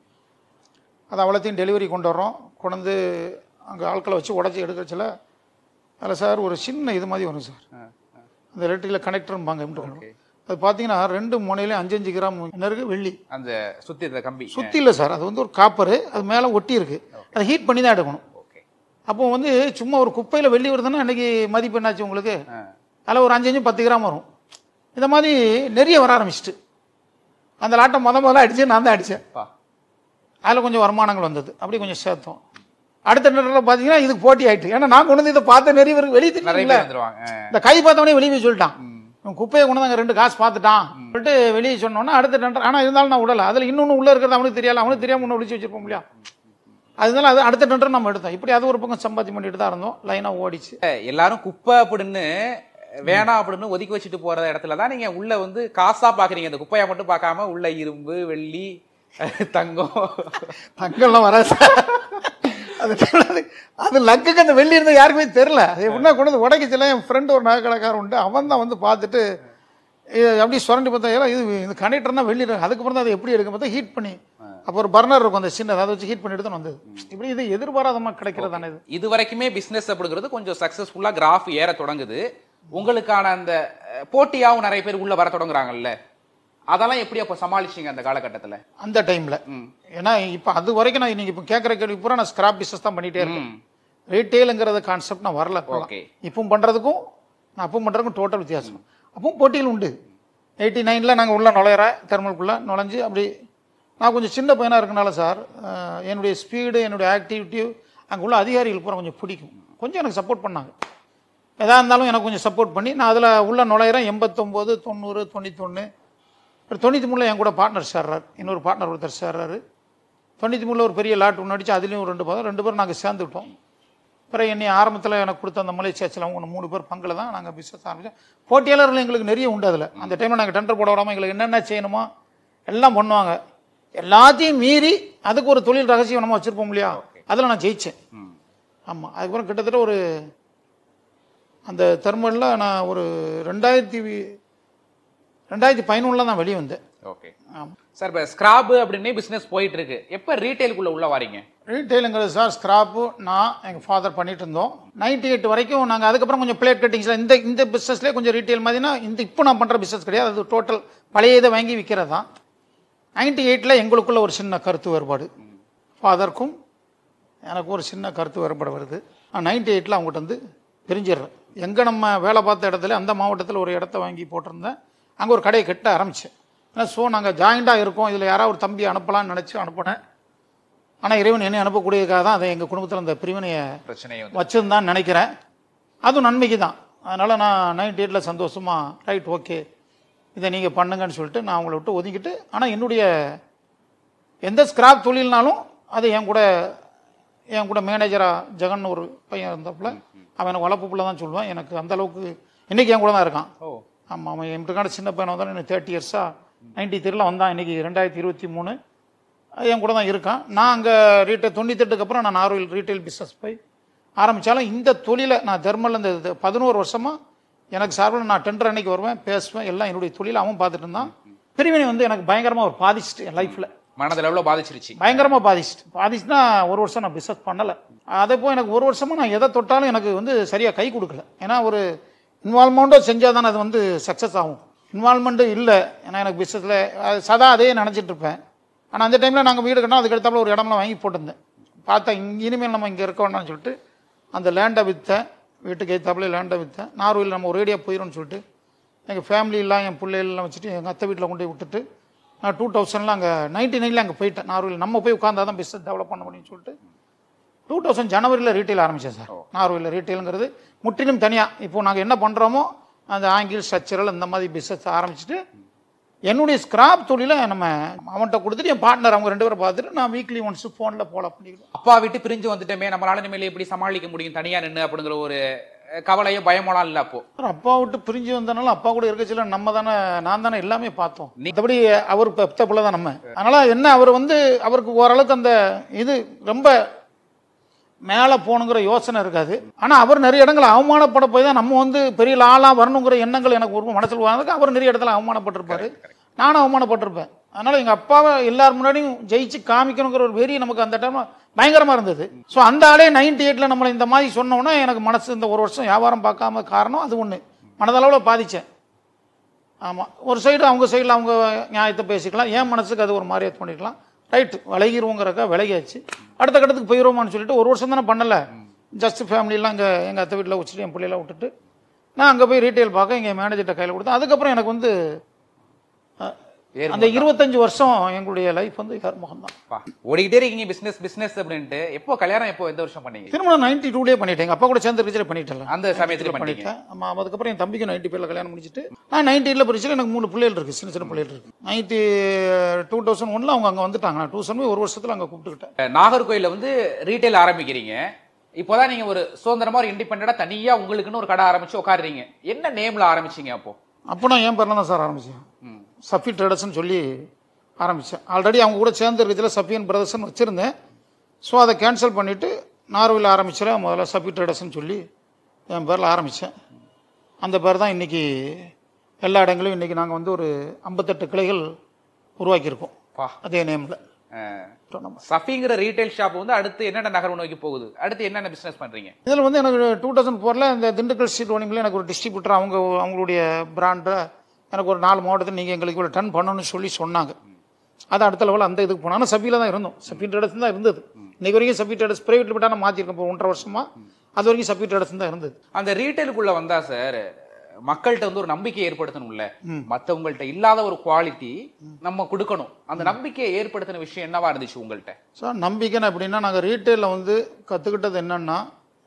அது அவ்வளோத்தையும் டெலிவரி கொண்டு வர்றோம் கொண்டு வந்து அங்கே ஆட்களை வச்சு உடச்சி எடுக்கிறச்சில அதில் சார் ஒரு சின்ன இது மாதிரி வரும் சார்
ஆ.
அந்த எலக்ட்ரிக்கில் கனெக்டர்ம்பாங்க எப்படி அது பார்த்தீங்கன்னா ரெண்டு முனையிலையும் அஞ்சு அஞ்சு கிராம் என்ன இருக்குது வெள்ளி
அந்த சுத்தி இருந்த கம்பி
சுற்றி இல்லை சார் அது வந்து ஒரு காப்பரு அது மேலே ஒட்டி இருக்கு அதை ஹீட் பண்ணி தான் எடுக்கணும்
ஓகே
அப்போ வந்து சும்மா ஒரு குப்பையில் வெள்ளி வருதுன்னா அன்னைக்கு மதிப்பு என்னாச்சு உங்களுக்கு
ஆ.
அதில் ஒரு அஞ்சு அஞ்சு பத்து கிராம் வரும் இந்த மாதிரி நிறைய வர ஆரம்பிச்சிட்டு அந்த லாட்டை முத முதல்ல அடிச்சு நான் தான் அடித்தேன்
பா
அதில் கொஞ்சம் வருமானங்கள் வந்தது அப்படி கொஞ்சம் சேர்த்தோம் அடுத்த நேரத்தில் பார்த்தீங்கன்னா இதுக்கு போட்டி ஆயிட்டு ஏன்னா நான் கொண்டு வந்து இதை பார்த்த நிறைய பேருக்கு வெளியே
நிறைய
தெரியல
பேர் வந்துருவாங்க ஆ.
இந்த கை பார்த்தவனே வெளியே போய் சொல்லிட்டான் இவன் குப்பையை கொண்டு வந்து அங்க ரெண்டு காசு பார்த்துட்டான் சொல்லிட்டு வெளியே சொன்னோன்னா அடுத்த டெண்டர் ஆனால் இருந்தாலும் நான் விடல அதில் இன்னொன்று உள்ளே இருக்கிறது அவனுக்கு தெரியாது அவனுக்கு தெரியாம ஒன்று ஒழிச்சு வச்சிருப்போம் இல்லையா அதனால அது அடுத்த டெண்டர் நம்ம எடுத்தோம் இப்படி அது ஒரு பக்கம் சம்பாத்தி பண்ணிட்டு தான் இருந்தோம் லைனாக ஓடிச்சு
எல்லாரும் குப்பை அப்படின்னு வேணாம் அப்படின்னு ஒதுக்கி வச்சுட்டு போற இடத்துல தான் நீங்க உள்ள வந்து காசா பாக்குறீங்க இந்த குப்பையா மட்டும் பார்க்காம உள்ள இரும்பு வெள்ளி தங்கம்
தங்கெல்லாம் வராது அது தெரியாது. அது லக்குக்கு அந்த வெள்ளி இருந்தது யாருக்குமே தெரில அது எப்படின்னா கொண்டு வந்து உடைக்கச்சில என் ஃப்ரெண்டு ஒரு நகை கடைக்காரன் உண்டு அவன் தான் வந்து பார்த்துட்டு இது அப்படி சுரண்டி பார்த்தா ஏன்னா இது இது கனெக்டர்னா வெள்ளி இருக்கு. அதுக்கப்புறம் தான் அதை எப்படி எடுக்க பார்த்தா ஹீட் பண்ணி அப்போ ஒரு பர்னர் இருக்கும் அந்த சின்ன அதை வச்சு ஹீட் பண்ணி எடுத்து வந்தது இப்படி இது எதிர்பாராதமா கிடைக்கிறதானே இது
இது வரைக்குமே பிசினஸ் அப்படிங்கிறது கொஞ்சம் சக்சஸ்ஃபுல்லா கிராஃப் ஏற தொடங்குது உங்களுக்கான அந்த அஹ், போட்டியாவும் நிறைய பேர் உள்ள வர தொடங்குறாங்கல்ல அதெல்லாம் எப்படி அப்ப சமாளிச்சீங்க அந்த காலகட்டத்துல
அந்த டைமில்
ம்.
ஏன்னா இப்போ அது வரைக்கும் நான் இன்னைக்கு இப்போ கேட்குற கேள்வி பூரா நான் ஸ்கிராப் பிஸ்னஸ் தான் பண்ணிட்டே இருக்கேன்
ம்.
ரீட்டெயிலுங்கிறது கான்செப்ட் நான் வரல
ஓகே
இப்பவும் பண்ணுறதுக்கும் நான் அப்பவும் பண்ணுறதுக்கும் டோட்டல் வித்தியாசம் அப்பவும் போட்டிகள் உண்டு எயிட்டி நைனில் நாங்கள் உள்ள நுழையிற தெர்மலுக்குள்ளே நுழைஞ்சு அப்படி நான் கொஞ்சம் சின்ன பையனாக இருக்கனால சார் அஹ், என்னுடைய ஸ்பீடு என்னுடைய ஆக்டிவிட்டி அங்கே உள்ள அதிகாரிகள் பூரா கொஞ்சம் பிடிக்கும் கொஞ்சம் எனக்கு சப்போர்ட் பண்ணாங்க எதாக இருந்தாலும் எனக்கு கொஞ்சம் சப்போர்ட் பண்ணி நான் அதில் உள்ள நுழையிறேன் எண்பத்தொம்போது தொண்ணூறு தொண்ணூத்தொன்று ஒரு தொண்ணூற்றி மூணில் என் கூட பார்ட்னர் சேர்றாரு இன்னொரு பார்ட்னர் ஒருத்தர் சேர்றாரு தொண்ணூற்றி மூணில் ஒரு பெரிய லாட் ஒன்று அடிச்சு அதுலேயும் ஒரு ரெண்டு பேரும் ரெண்டு பேரும் நாங்கள் சேர்ந்துவிட்டோம் அப்புறம் என்னை ஆரம்பத்தில் எனக்கு கொடுத்த அந்த மலேசியாச்சில் அவங்க மூணு பேர் பங்கில் தான் நாங்கள் பிஸ்னஸ் ஆரம்பித்தோம் போட்டியாளர்கள் எங்களுக்கு நிறைய உண்டு அதில் அந்த டைமில் நாங்கள் டெண்டர் போட விடாமல் எங்களுக்கு என்னென்ன செய்யணுமோ எல்லாம் பண்ணுவாங்க எல்லாத்தையும் மீறி அதுக்கு ஒரு தொழில் ரகசியம் நம்ம வச்சுருப்போம் இல்லையா அதில் நான் ஜெயித்தேன்
ம்.
ஆமாம் அதுக்கப்புறம் கிட்டத்தட்ட ஒரு அந்த தெர்மலில் நான் ஒரு ரெண்டாயிரத்தி ரெண்டாயிரத்தி பதினொன்றில் தான் வெளியே வந்தேன்
ஓகே
ஆமாம்
சார் இப்போ ஸ்கிராப் அப்படின்னே பிசினஸ் போயிட்டு இருக்கு எப்போ ரீட்டைலுக்குள்ள உள்ள வாரீங்க
ரீட்டெயிலுங்கிறது சார் ஸ்கிராப்பு நான் எங்கள் ஃபாதர் பண்ணிட்டு இருந்தோம் நைன்டி எயிட் வரைக்கும் நாங்கள் அதுக்கப்புறம் கொஞ்சம் பிளேட் கட்டிங்ஸில் இந்த இந்த பிஸ்னஸ்லேயே கொஞ்சம் ரீட்டைல் மாதிரினா இந்த இப்போ நான் பண்ணுற பிஸ்னஸ் கிடையாது அது டோட்டல் பழைய இதை வாங்கி விற்கிறது தான் நைன்டி எயிட்டில் எங்களுக்குள்ள ஒரு சின்ன கருத்து வேறுபாடு ஃபாதருக்கும் எனக்கு ஒரு சின்ன கருத்து வேறுபாடு வருது நான் நைன்டி எயிட்டில் அவங்ககிட்ட வந்து பிரிஞ்சிடுறேன் எங்கே நம்ம வேலை பார்த்த இடத்துல அந்த மாவட்டத்தில் ஒரு இடத்த வாங்கி போட்டிருந்தேன் அங்கே ஒரு கடையை கட்ட ஆரம்பித்தேன் ஏன்னா ஸோ நாங்கள் ஜாயிண்டாக இருக்கோம் இதில் யாராவது ஒரு தம்பி அனுப்பலாம்னு நினச்சி அனுப்பினேன் ஆனால் இறைவன் என்னை அனுப்பக்கூடியதுக்காக தான் அதை எங்கள் குடும்பத்தில் அந்த பிரிவினையை
பிரச்சனையே வந்து
வச்சிருந்தான்னு நினைக்கிறேன் அதுவும் நன்மைக்கு தான் அதனால் நான் நைன்டி எயிட்டில் சந்தோஷமாக ரைட் ஓகே இதை நீங்கள் பண்ணுங்கன்னு சொல்லிட்டு நான் அவங்கள விட்டு ஒதுக்கிட்டு ஆனால் என்னுடைய எந்த ஸ்கிராப் தொழில்னாலும் அது என் கூட என் கூட மேனேஜராக ஜெகன் ஒரு பையன் இருந்தப்பல அவன் எனக்கு வளர்ப்பு பிள்ளை தான் சொல்லுவான் எனக்கு அந்த அளவுக்கு இன்றைக்கி என் கூட தான் இருக்கான்
ஓ
ஆமாம் அவன் என்கிட்ட சின்ன பையன் வந்தாலும் எனக்கு தேர்ட்டி இயர்ஸாக நைன்டி த்ரீல வந்தான் இன்றைக்கி ரெண்டாயிரத்தி இருபத்தி மூணு என் கூட தான் இருக்கான் நான் அங்கே ரீட்டைல் தொண்ணூத்தெட்டுக்கு அப்புறம் நான் நார்வில் ரீட்டைல் பிஸ்னஸ் போய் ஆரம்பித்தாலும் இந்த தொழிலை நான் தெர்மல் இந்த இது பதினோரு வருஷமாக எனக்கு சார்பில் நான் டெண்டர் அன்னைக்கு வருவேன் பேசுவேன் எல்லாம் என்னுடைய தொழிலை அவன் பார்த்துட்டு இருந்தான் பிரிவினை வந்து எனக்கு பயங்கரமாக ஒரு பாதிச்சிட்டு என் லைஃப்பில்
மனதில் எவ்வளோ பாதிச்சிருச்சு
பயங்கரமாக பாதிச்சிட்டு பாதிச்சுனா ஒரு வருஷம் நான் பிஸ்னஸ் பண்ணலை அதே போய் எனக்கு ஒரு வருஷமாக நான் எதை தொட்டாலும் எனக்கு வந்து சரியாக கை கொடுக்கல ஏன்னா ஒரு இன்வால்மெண்ட்டோ செஞ்சால் தானே அது வந்து சக்ஸஸ் ஆகும் இன்வால்மெண்ட்டு இல்லை ஏன்னா எனக்கு பிஸ்னஸில் சதா அதே நினச்சிட்டு இருப்பேன் ஆனால் அந்த டைமில் நாங்கள் வீடு கட்டினோம் அதுக்கு அடுத்தாப்புல ஒரு இடம்லாம் வாங்கி போட்டிருந்தேன் பார்த்தா இங்க இனிமேல் நம்ம இங்கே இருக்க வேண்டாம்னு சொல்லிட்டு அந்த லேண்டை விற்றேன் வீட்டுக்கு ஏற்றாப்புல லேண்டை விற்றேன் நார்வேல் நம்ம ஒரு ஏரியா போயிடும்னு சொல்லிட்டு எங்கள் ஃபேமிலியெல்லாம் என் பிள்ளைகள்லாம் வச்சுட்டு எங்கள் அத்தை வீட்டில் கொண்டு போய் விட்டுட்டு நான் டூ தௌசண்ட்ல அங்கே நைன்டி நைனில் அங்கே போயிட்டேன் நார்வேல் நம்ம போய் உட்காந்தா தான் பிஸ்னஸ் டெவலப் பண்ண முடியும்னு சொல்லிட்டு டூ தௌசண்ட் ஜனவரியில் ரீட்டைல் ஆரம்பித்தேன் சார் நார்வேலில் ரீட்டைலுங்கிறது முற்றிலும் தனியாக இப்போ நாங்கள் என்ன பண்ணுறோமோ அந்த ஆங்கிள் ஸ்ட்ரக்சரல் இந்த மாதிரி பிஸ்னஸ் ஆரம்பிச்சுட்டு என்னுடைய ஸ்கிராப் தொழிலை நம்ம அவன்கிட்ட கொடுத்துட்டு என் பார்ட்னர் அவங்க ரெண்டு பேரும் பார்த்துட்டு நான் வீக்லி ஒன்ஸ் ஃபோனில் போல பண்ணிக்கிடுவேன்
அப்பா விட்டு பிரிஞ்சு வந்துட்டோமே நம்மளால இனிமேல் எப்படி சமாளிக்க முடியும் தனியா நின்று அப்படிங்கிற ஒரு அஹ், கவலையோ பயமோலாம் இல்ல அப்போ
சார் அப்பா விட்டு பிரிஞ்சு வந்தனால அப்பா கூட இருக்கச்சில நம்ம தானே நான் தானே எல்லாமே பார்த்தோம் மற்றபடி அவர் பெத்த பிள்ளை தான் நம்ம அதனால என்ன அவர் வந்து அவருக்கு ஓரளவுக்கு அந்த இது ரொம்ப மேலே போகணுங்கிற யோசனை இருக்காது ஆனால் அவர் நிறைய இடங்கள் அவமானப்பட போய் தான் நம்ம வந்து பெரிய ஆளாக வரணுங்கிற எண்ணங்கள் எனக்கு ஒரு மனசில் வந்ததுக்கு அவர் நிறைய இடத்துல அவமானப்பட்டிருப்பாரு நானும் அவமானப்பட்டிருப்பேன் அதனால் எங்கள் அப்பாவை எல்லார் முன்னாடியும் ஜெயிச்சு காமிக்கணுங்கிற ஒரு வெறி நமக்கு அந்த டைம் பயங்கரமாக இருந்தது ஸோ அந்த ஆளே நைன்டி எயிட்டில் நம்மளை இந்த மாதிரி சொன்னோன்னா எனக்கு மனசு இந்த ஒரு வருஷம் வியாபாரம் பார்க்காம காரணம் அது ஒன்று மனதளவில் பாதித்தேன் ஆமாம் ஒரு சைடு அவங்க சைடில் அவங்க நியாயத்தை பேசிக்கலாம் என் மனசுக்கு அது ஒரு மாதிரியா பண்ணிக்கலாம் ரைட்டு விலகிருவோங்கிறக்கா விலகியாச்சு அடுத்த கட்டத்துக்கு போயிடுவோமான்னு சொல்லிட்டு ஒரு வருஷம் தானே பண்ணலை ஜஸ்ட் ஃபேமிலியெல்லாம் இங்கே எங்கள் அத்தை வீட்டில் வச்சுட்டு என் பிள்ளையெல்லாம் விட்டுட்டு நான் அங்கே போய் ரீட்டைல் பார்க்க எங்கள் மேனேஜர்கிட்ட கையில் கொடுத்தேன் அதுக்கப்புறம் எனக்கு வந்து அஹ்,
ஏறுமுகம்
அந்த இருபத்தஞ்சு வருஷம் எங்களுடைய லைஃப் வந்து ஏர்முகம் தான்
பா, ஓடிக்கிட்டே இருக்கீங்க பிசினஸ் பிசினஸ் அப்படின்ட்டு எப்போ கல்யாணம் எப்போ எந்த வருஷம் பண்ணீங்க
திருமணம் நைன்டி டூலேயே பண்ணிட்டேன் எங்கள் அப்பா கூட சேர்ந்து ரிஜிஸ்டர் பண்ணிட்டேன்
அந்த சமயத்துல பண்ணீங்க
பண்ணிட்டேன் ஆமாம் அதுக்கப்புறம் என் தம்பிக்கு நைன்டி பேரில் கல்யாணம் முடிச்சிட்டு நான் நைன்டி எயிட்டில் பிரிச்சு எனக்கு மூணு பிள்ளைகள் இருக்குது சின்ன சின்ன பிள்ளைகள் இருக்குது நைன்டி டூ தௌசண்ட் ஒன்ல அவங்க அங்கே வந்துட்டாங்க நான் டூ தௌசண்ட் ஒரு வருஷத்தில் அங்கே கூப்பிட்டுக்கிட்டேன்
அஹ், நாகர்கோயில்ல வந்து ரீட்டைல் ஆரம்பிக்கிறீங்க இப்போதான் நீங்க ஒரு சுதந்திரமா ஒரு இண்டிபெண்டா தனியா உங்களுக்குன்னு ஒரு கடை ஆரம்பிச்சு உட்காருறீங்க என்ன நேம்ல ஆரம்பிச்சீங்க அப்போ
அப்போ நான் என் பேரில் தான் சார் ஆரம்பித்தேன் சஃபி ட்ரேடர்ஸ்னு சொல்லி ஆரம்பித்தேன் ஆல்ரெடி அவங்க கூட சேர்ந்து இருக்கிறதுல சஃபியன் பிரதர்ஸ்னு வச்சுருந்தேன் ஸோ அதை கேன்சல் பண்ணிவிட்டு நார்வேல ஆரம்பிச்சிட முதல்ல சஃபி ட்ரேடர்ஸ்னு சொல்லி என் பேரில் ஆரம்பித்தேன் அந்த பேர் தான் இன்றைக்கி எல்லா இடங்களையும் இன்றைக்கி நாங்கள் வந்து ஒரு ஐம்பத்தெட்டு கிளைகள் உருவாக்கியிருக்கோம்
பா
அதே நேமில்
அஹ்,
நம்ம
சஃபிங்கிற ரீட்டைல் ஷாப் வந்து அடுத்து என்னென்ன நகரம் நோக்கி போகுது அடுத்து என்னென்ன பிசினஸ் பண்றீங்க
இதில் வந்து எனக்கு டூ தௌசண்ட் ஃபோரில் இந்த திண்டுக்கல் ஸ்ட்ரீட் ஓனிங்கில் எனக்கு ஒரு டிஸ்ட்ரிபியூட்டர் அவங்க அவங்களுடைய பிராண்டை எனக்கு ஒரு நாலு மாவட்டத்தில் நீங்கள் எங்களுக்கு இவ்வளோ டன் பண்ணணும்னு சொல்லி சொன்னாங்க அது அடுத்த லெவலில் அந்த இதுக்கு போனோம் ஆனால் சபியில் தான் இருந்தோம் சபி ட்ரேடர்ஸ் தான் இருந்தது இன்னைக்கு வரைக்கும் சபி ட்ரேடர்ஸ் பிரைவேட் லிமிட்டாக நான் மாற்றிருக்கேன் இப்போ ஒன்றரை வருஷமா அது வரைக்கும் சபி ட்ரேடர்ஸ் தான் இருந்தது
அந்த ரீட்டைலுக்குள்ள வந்தா சார் மக்கள்கிட்ட வந்து ஒரு நம்பிக்கை ஏற்படுத்தணும்ல மத்தவங்கள்ட்ட இல்லாத ஒரு குவாலிட்டி நம்ம கொடுக்கணும் அந்த நம்பிக்கையை ஏற்படுத்தின விஷயம் என்னவா இருந்துச்சு உங்கள்கிட்ட
சார் நம்பிக்கைன்னு எப்படின்னா நாங்கள் ரீட்டெயிலில் வந்து கற்றுக்கிட்டது என்னென்னா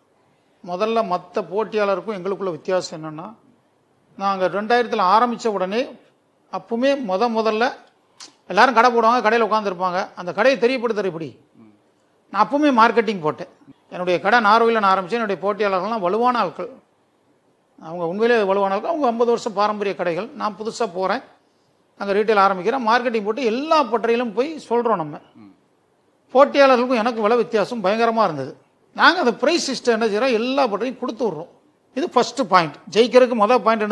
முதல்ல மற்ற போட்டியாளருக்கும் எங்களுக்குள்ள வித்தியாசம் என்னென்னா நாங்கள் ரெண்டாயிரத்தில் ஆரம்பித்த உடனே அப்பவுமே முத முதல்ல எல்லாரும் கடை போடுவாங்க கடையில் உட்காந்துருப்பாங்க அந்த கடையை தெரியப்படுத்துற எப்படி நான் அப்பவுமே மார்க்கெட்டிங் போட்டேன் என்னுடைய கடை நார்வேயில் நான் ஆரம்பித்தேன் என்னுடைய போட்டியாளர்கள்லாம் வலுவான ஆட்கள் அவங்க உண்மையிலே வலுவான ஆட்கள் அவங்க ஐம்பது வருஷம் பாரம்பரிய கடைகள் நான் புதுசாக போகிறேன் அங்கே ரீட்டைல் ஆரம்பிக்கிறேன் மார்க்கெட்டிங் போட்டு எல்லா பட்டறையிலும் போய் சொல்கிறோம் நம்ம போட்டியாளர்களுக்கும் எனக்கு விலை வித்தியாசம் பயங்கரமாக இருந்தது நாங்கள் அந்த ப்ரைஸ் சிஸ்டம் என்ன செய்கிறோம் எல்லா பட்டறையும் கொடுத்து விட்றோம் இது ஃபஸ்ட்டு பாயிண்ட் ஜெயிக்கிறதுக்கு மொதல் பாயிண்ட் என்னது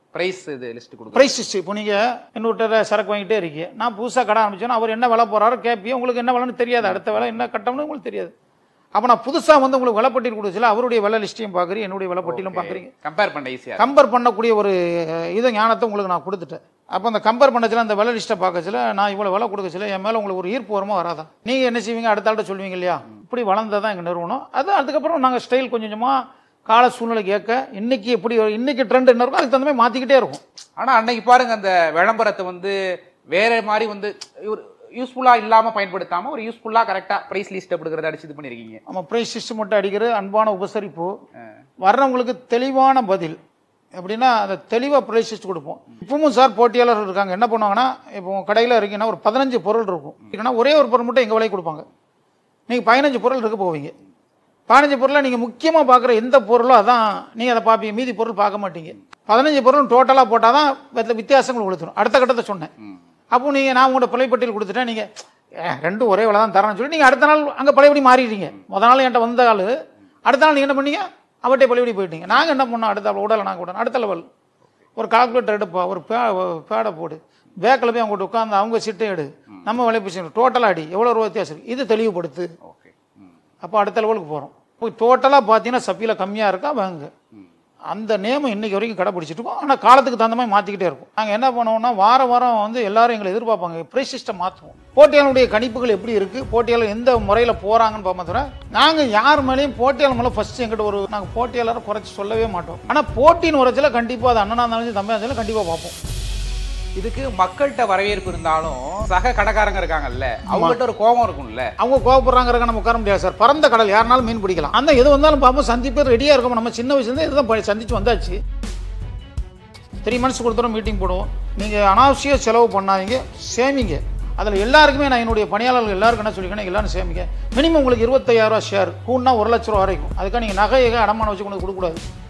பிரைஸ் இது லிஸ்ட் கொடுக்குறோம்
ப்ரைஸ் இப்போ நீங்கள் இன்னொருத்தர சரக்கு வாங்கிட்டே இருக்கீங்க நான் புதுசாக கடை ஆரம்பிச்சேன்னா அவர் என்ன விலை போகிறாரோ கேட்பீங்க உங்களுக்கு என்ன விலைன்னு தெரியாது அடுத்த விலை என்ன கட்டம்னு உங்களுக்கு தெரியாது அப்போ நான் புதுசாக வந்து உங்களுக்கு விலைப்பட்டியல் கொடுத்துல அவருடைய விலை லிஸ்ட்டையும் பார்க்குறீங்க என்னுடைய விலைப்பட்டியலும் பார்க்குறீங்க
கம்பேர் பண்ண ஈஸியா
கம்பேர் பண்ணக்கூடிய ஒரு இது ஞானத்தை உங்களுக்கு நான் கொடுத்துட்டேன் அப்போ அந்த கம்பேர் பண்ணச்சில அந்த விலை லிஸ்ட்டை பார்க்கச்சில நான் இவ்வளோ விலை கொடுக்கச்சில என் மேலே உங்களுக்கு ஒரு ஈர்ப்பு வருமா வராதா நீங்கள் என்ன செய்வீங்க அடுத்த ஆள்கிட்ட சொல்லுவீங்க இல்லையா இப்படி வளர்ந்ததான் எங்கள் நிறுவனம் அது அதுக்கப்புறம் நாங்கள் ஸ்டைல் கொஞ்சம் கொஞ்சமாக கால சூழ்நிலை கேட்க இன்னைக்கு எப்படி இன்னைக்கு ட்ரெண்ட் என்ன இருக்கும் அதுக்கு தகுந்த மாதிரி மாற்றிக்கிட்டே இருக்கும்
ஆனா அன்னைக்கு பாருங்க அந்த விளம்பரத்தை வந்து வேற மாதிரி வந்து ஒரு யூஸ்ஃபுல்லா இல்லாம பயன்படுத்தாம ஒரு யூஸ்ஃபுல்லா கரெக்டா பிரைஸ் லிஸ்ட் அப்படிங்கறத அடிச்சு இது பண்ணிருக்கீங்க
நம்ம ப்ரைஸ் சிஸ்டம் மட்டும் அடிக்கிற அன்பான உபசரிப்பு வர்றவங்களுக்கு தெளிவான பதில் எப்படின்னா அந்த தெளிவாக ப்ரைஸ் லிஸ்ட் கொடுப்போம் இப்பவும் சார் போட்டியாளர்கள் இருக்காங்க என்ன பண்ணுவாங்கன்னா இப்போ கடையில் இருக்கீங்கன்னா ஒரு பதினஞ்சு பொருள் இருக்கும் இல்லைன்னா ஒரே ஒரு பொருள் மட்டும் எங்கள் விலைக்கு கொடுப்பாங்க நீங்கள் பதினஞ்சு பொருள் இருக்க போவீங்க பதினஞ்சு பொருளை நீங்கள் முக்கியமாக பார்க்குற எந்த பொருளோ அதான் நீங்கள் அதை பார்ப்பீங்க மீதி பொருள் பார்க்க மாட்டீங்க பதினஞ்சு பொருள் டோட்டலாக போட்டால் தான் வித்த- வித்தியாசங்கள் கொடுத்துரும் அடுத்த கட்டத்தை சொன்னேன் அப்போ நீங்கள் நான் உங்களோட பழையப்பட்டியல் கொடுத்துட்டேன் நீங்கள் ரெண்டும் ஒரே விலை தான் தரேன்னு சொல்லி நீங்கள் அடுத்த நாள் அங்கே பழையபடி மாறிடுறீங்க முத நாள் என்கிட்ட வந்த ஆள் அடுத்த நாள் நீங்கள் என்ன பண்ணீங்க அவட்டே பழையபடி போயிட்டீங்க நாங்கள் என்ன பண்ணோம் அடுத்த உடலை நாங்கள் விடணும் அடுத்த லெவல் ஒரு கால்குலேட்டர் எடுப்பா ஒரு பே பேடை போடு பேக்கில் போய் அவங்க உட்காந்து அவங்க சிட்டை எடு நம்ம விலை பேசி டோட்டலாக அடி எவ்வளோ ரூபா வித்தியாசம் இருக்கு இது தெளிவுபடுத்து
ஓகே
அப்போ அடுத்த லெவலுக்கு போகிறோம் போய் டோட்டலாக பார்த்தீங்கன்னா சப்பியில் கம்மியாக இருக்கா வாங்க அந்த நேமம் இன்னைக்கு வரைக்கும் கடைப்பிடிச்சிட்டு இருக்கோம் ஆனால் காலத்துக்கு தகுந்த மாதிரி மாற்றிக்கிட்டே இருக்கும் நாங்கள் என்ன பண்ணுவோம்னா வார வாரம் வந்து எல்லாரும் எங்களை எதிர்பார்ப்பாங்க ப்ரைஸ் சிஸ்டம் மாற்றுவோம் போட்டியாளருடைய கணிப்புகள் எப்படி இருக்குது போட்டியாளர் எந்த முறையில் போகிறாங்கன்னு பார்ப்போம் தவிர நாங்கள் யார் மேலேயும் போட்டியாளர் மேலே ஃபஸ்ட்டு எங்கிட்ட ஒரு நாங்கள் போட்டியாளரை குறைச்சி சொல்லவே மாட்டோம் ஆனால் போட்டின்னு உரைச்சில் கண்டிப்பாக அது அண்ணனா இருந்தாலும் சரி, தம்பியாக இருந்தாலும் கண்டிப்பாக பார்ப்போம்
இதுக்கு மக்கள்கிட்ட வரவேற்பு இருந்தாலும் சக கடைக்காரங்க இருக்காங்கல்ல அவங்ககிட்ட ஒரு கோபம் இருக்கும்ல
அவங்க கோவப்படுறாங்கிறக்க நம்ம உட்கார முடியாது சார் பரந்த கடல் யாருனாலும் மீன் பிடிக்கலாம் அந்த எது வந்தாலும் பார்ப்போம் சந்திப்பு ரெடியாக இருக்கும் நம்ம சின்ன வயசுலேருந்து இதுதான் ப- சந்திச்சு வந்தாச்சு த்ரீ மந்த்ஸ் கொடுத்துரும் மீட்டிங் போடுவோம் நீங்கள் அனாவசிய செலவு பண்ணாதீங்க சேமிங்க அதில் எல்லாருக்குமே நான் என்னுடைய பணியாளர்கள் எல்லாருக்கும் என்ன சொல்லிக்கணும் எல்லாரும் சேமிங்க மினிமம் உங்களுக்கு இருபத்தையாயிரம் ரூபா ஷேர் கூடனா ஒரு லட்ச ரூபா வரைக்கும் அதுக்காக நீங்கள் நகையை அடமானம் வச்சு கொண்டு கொடுக்கக்கூடாது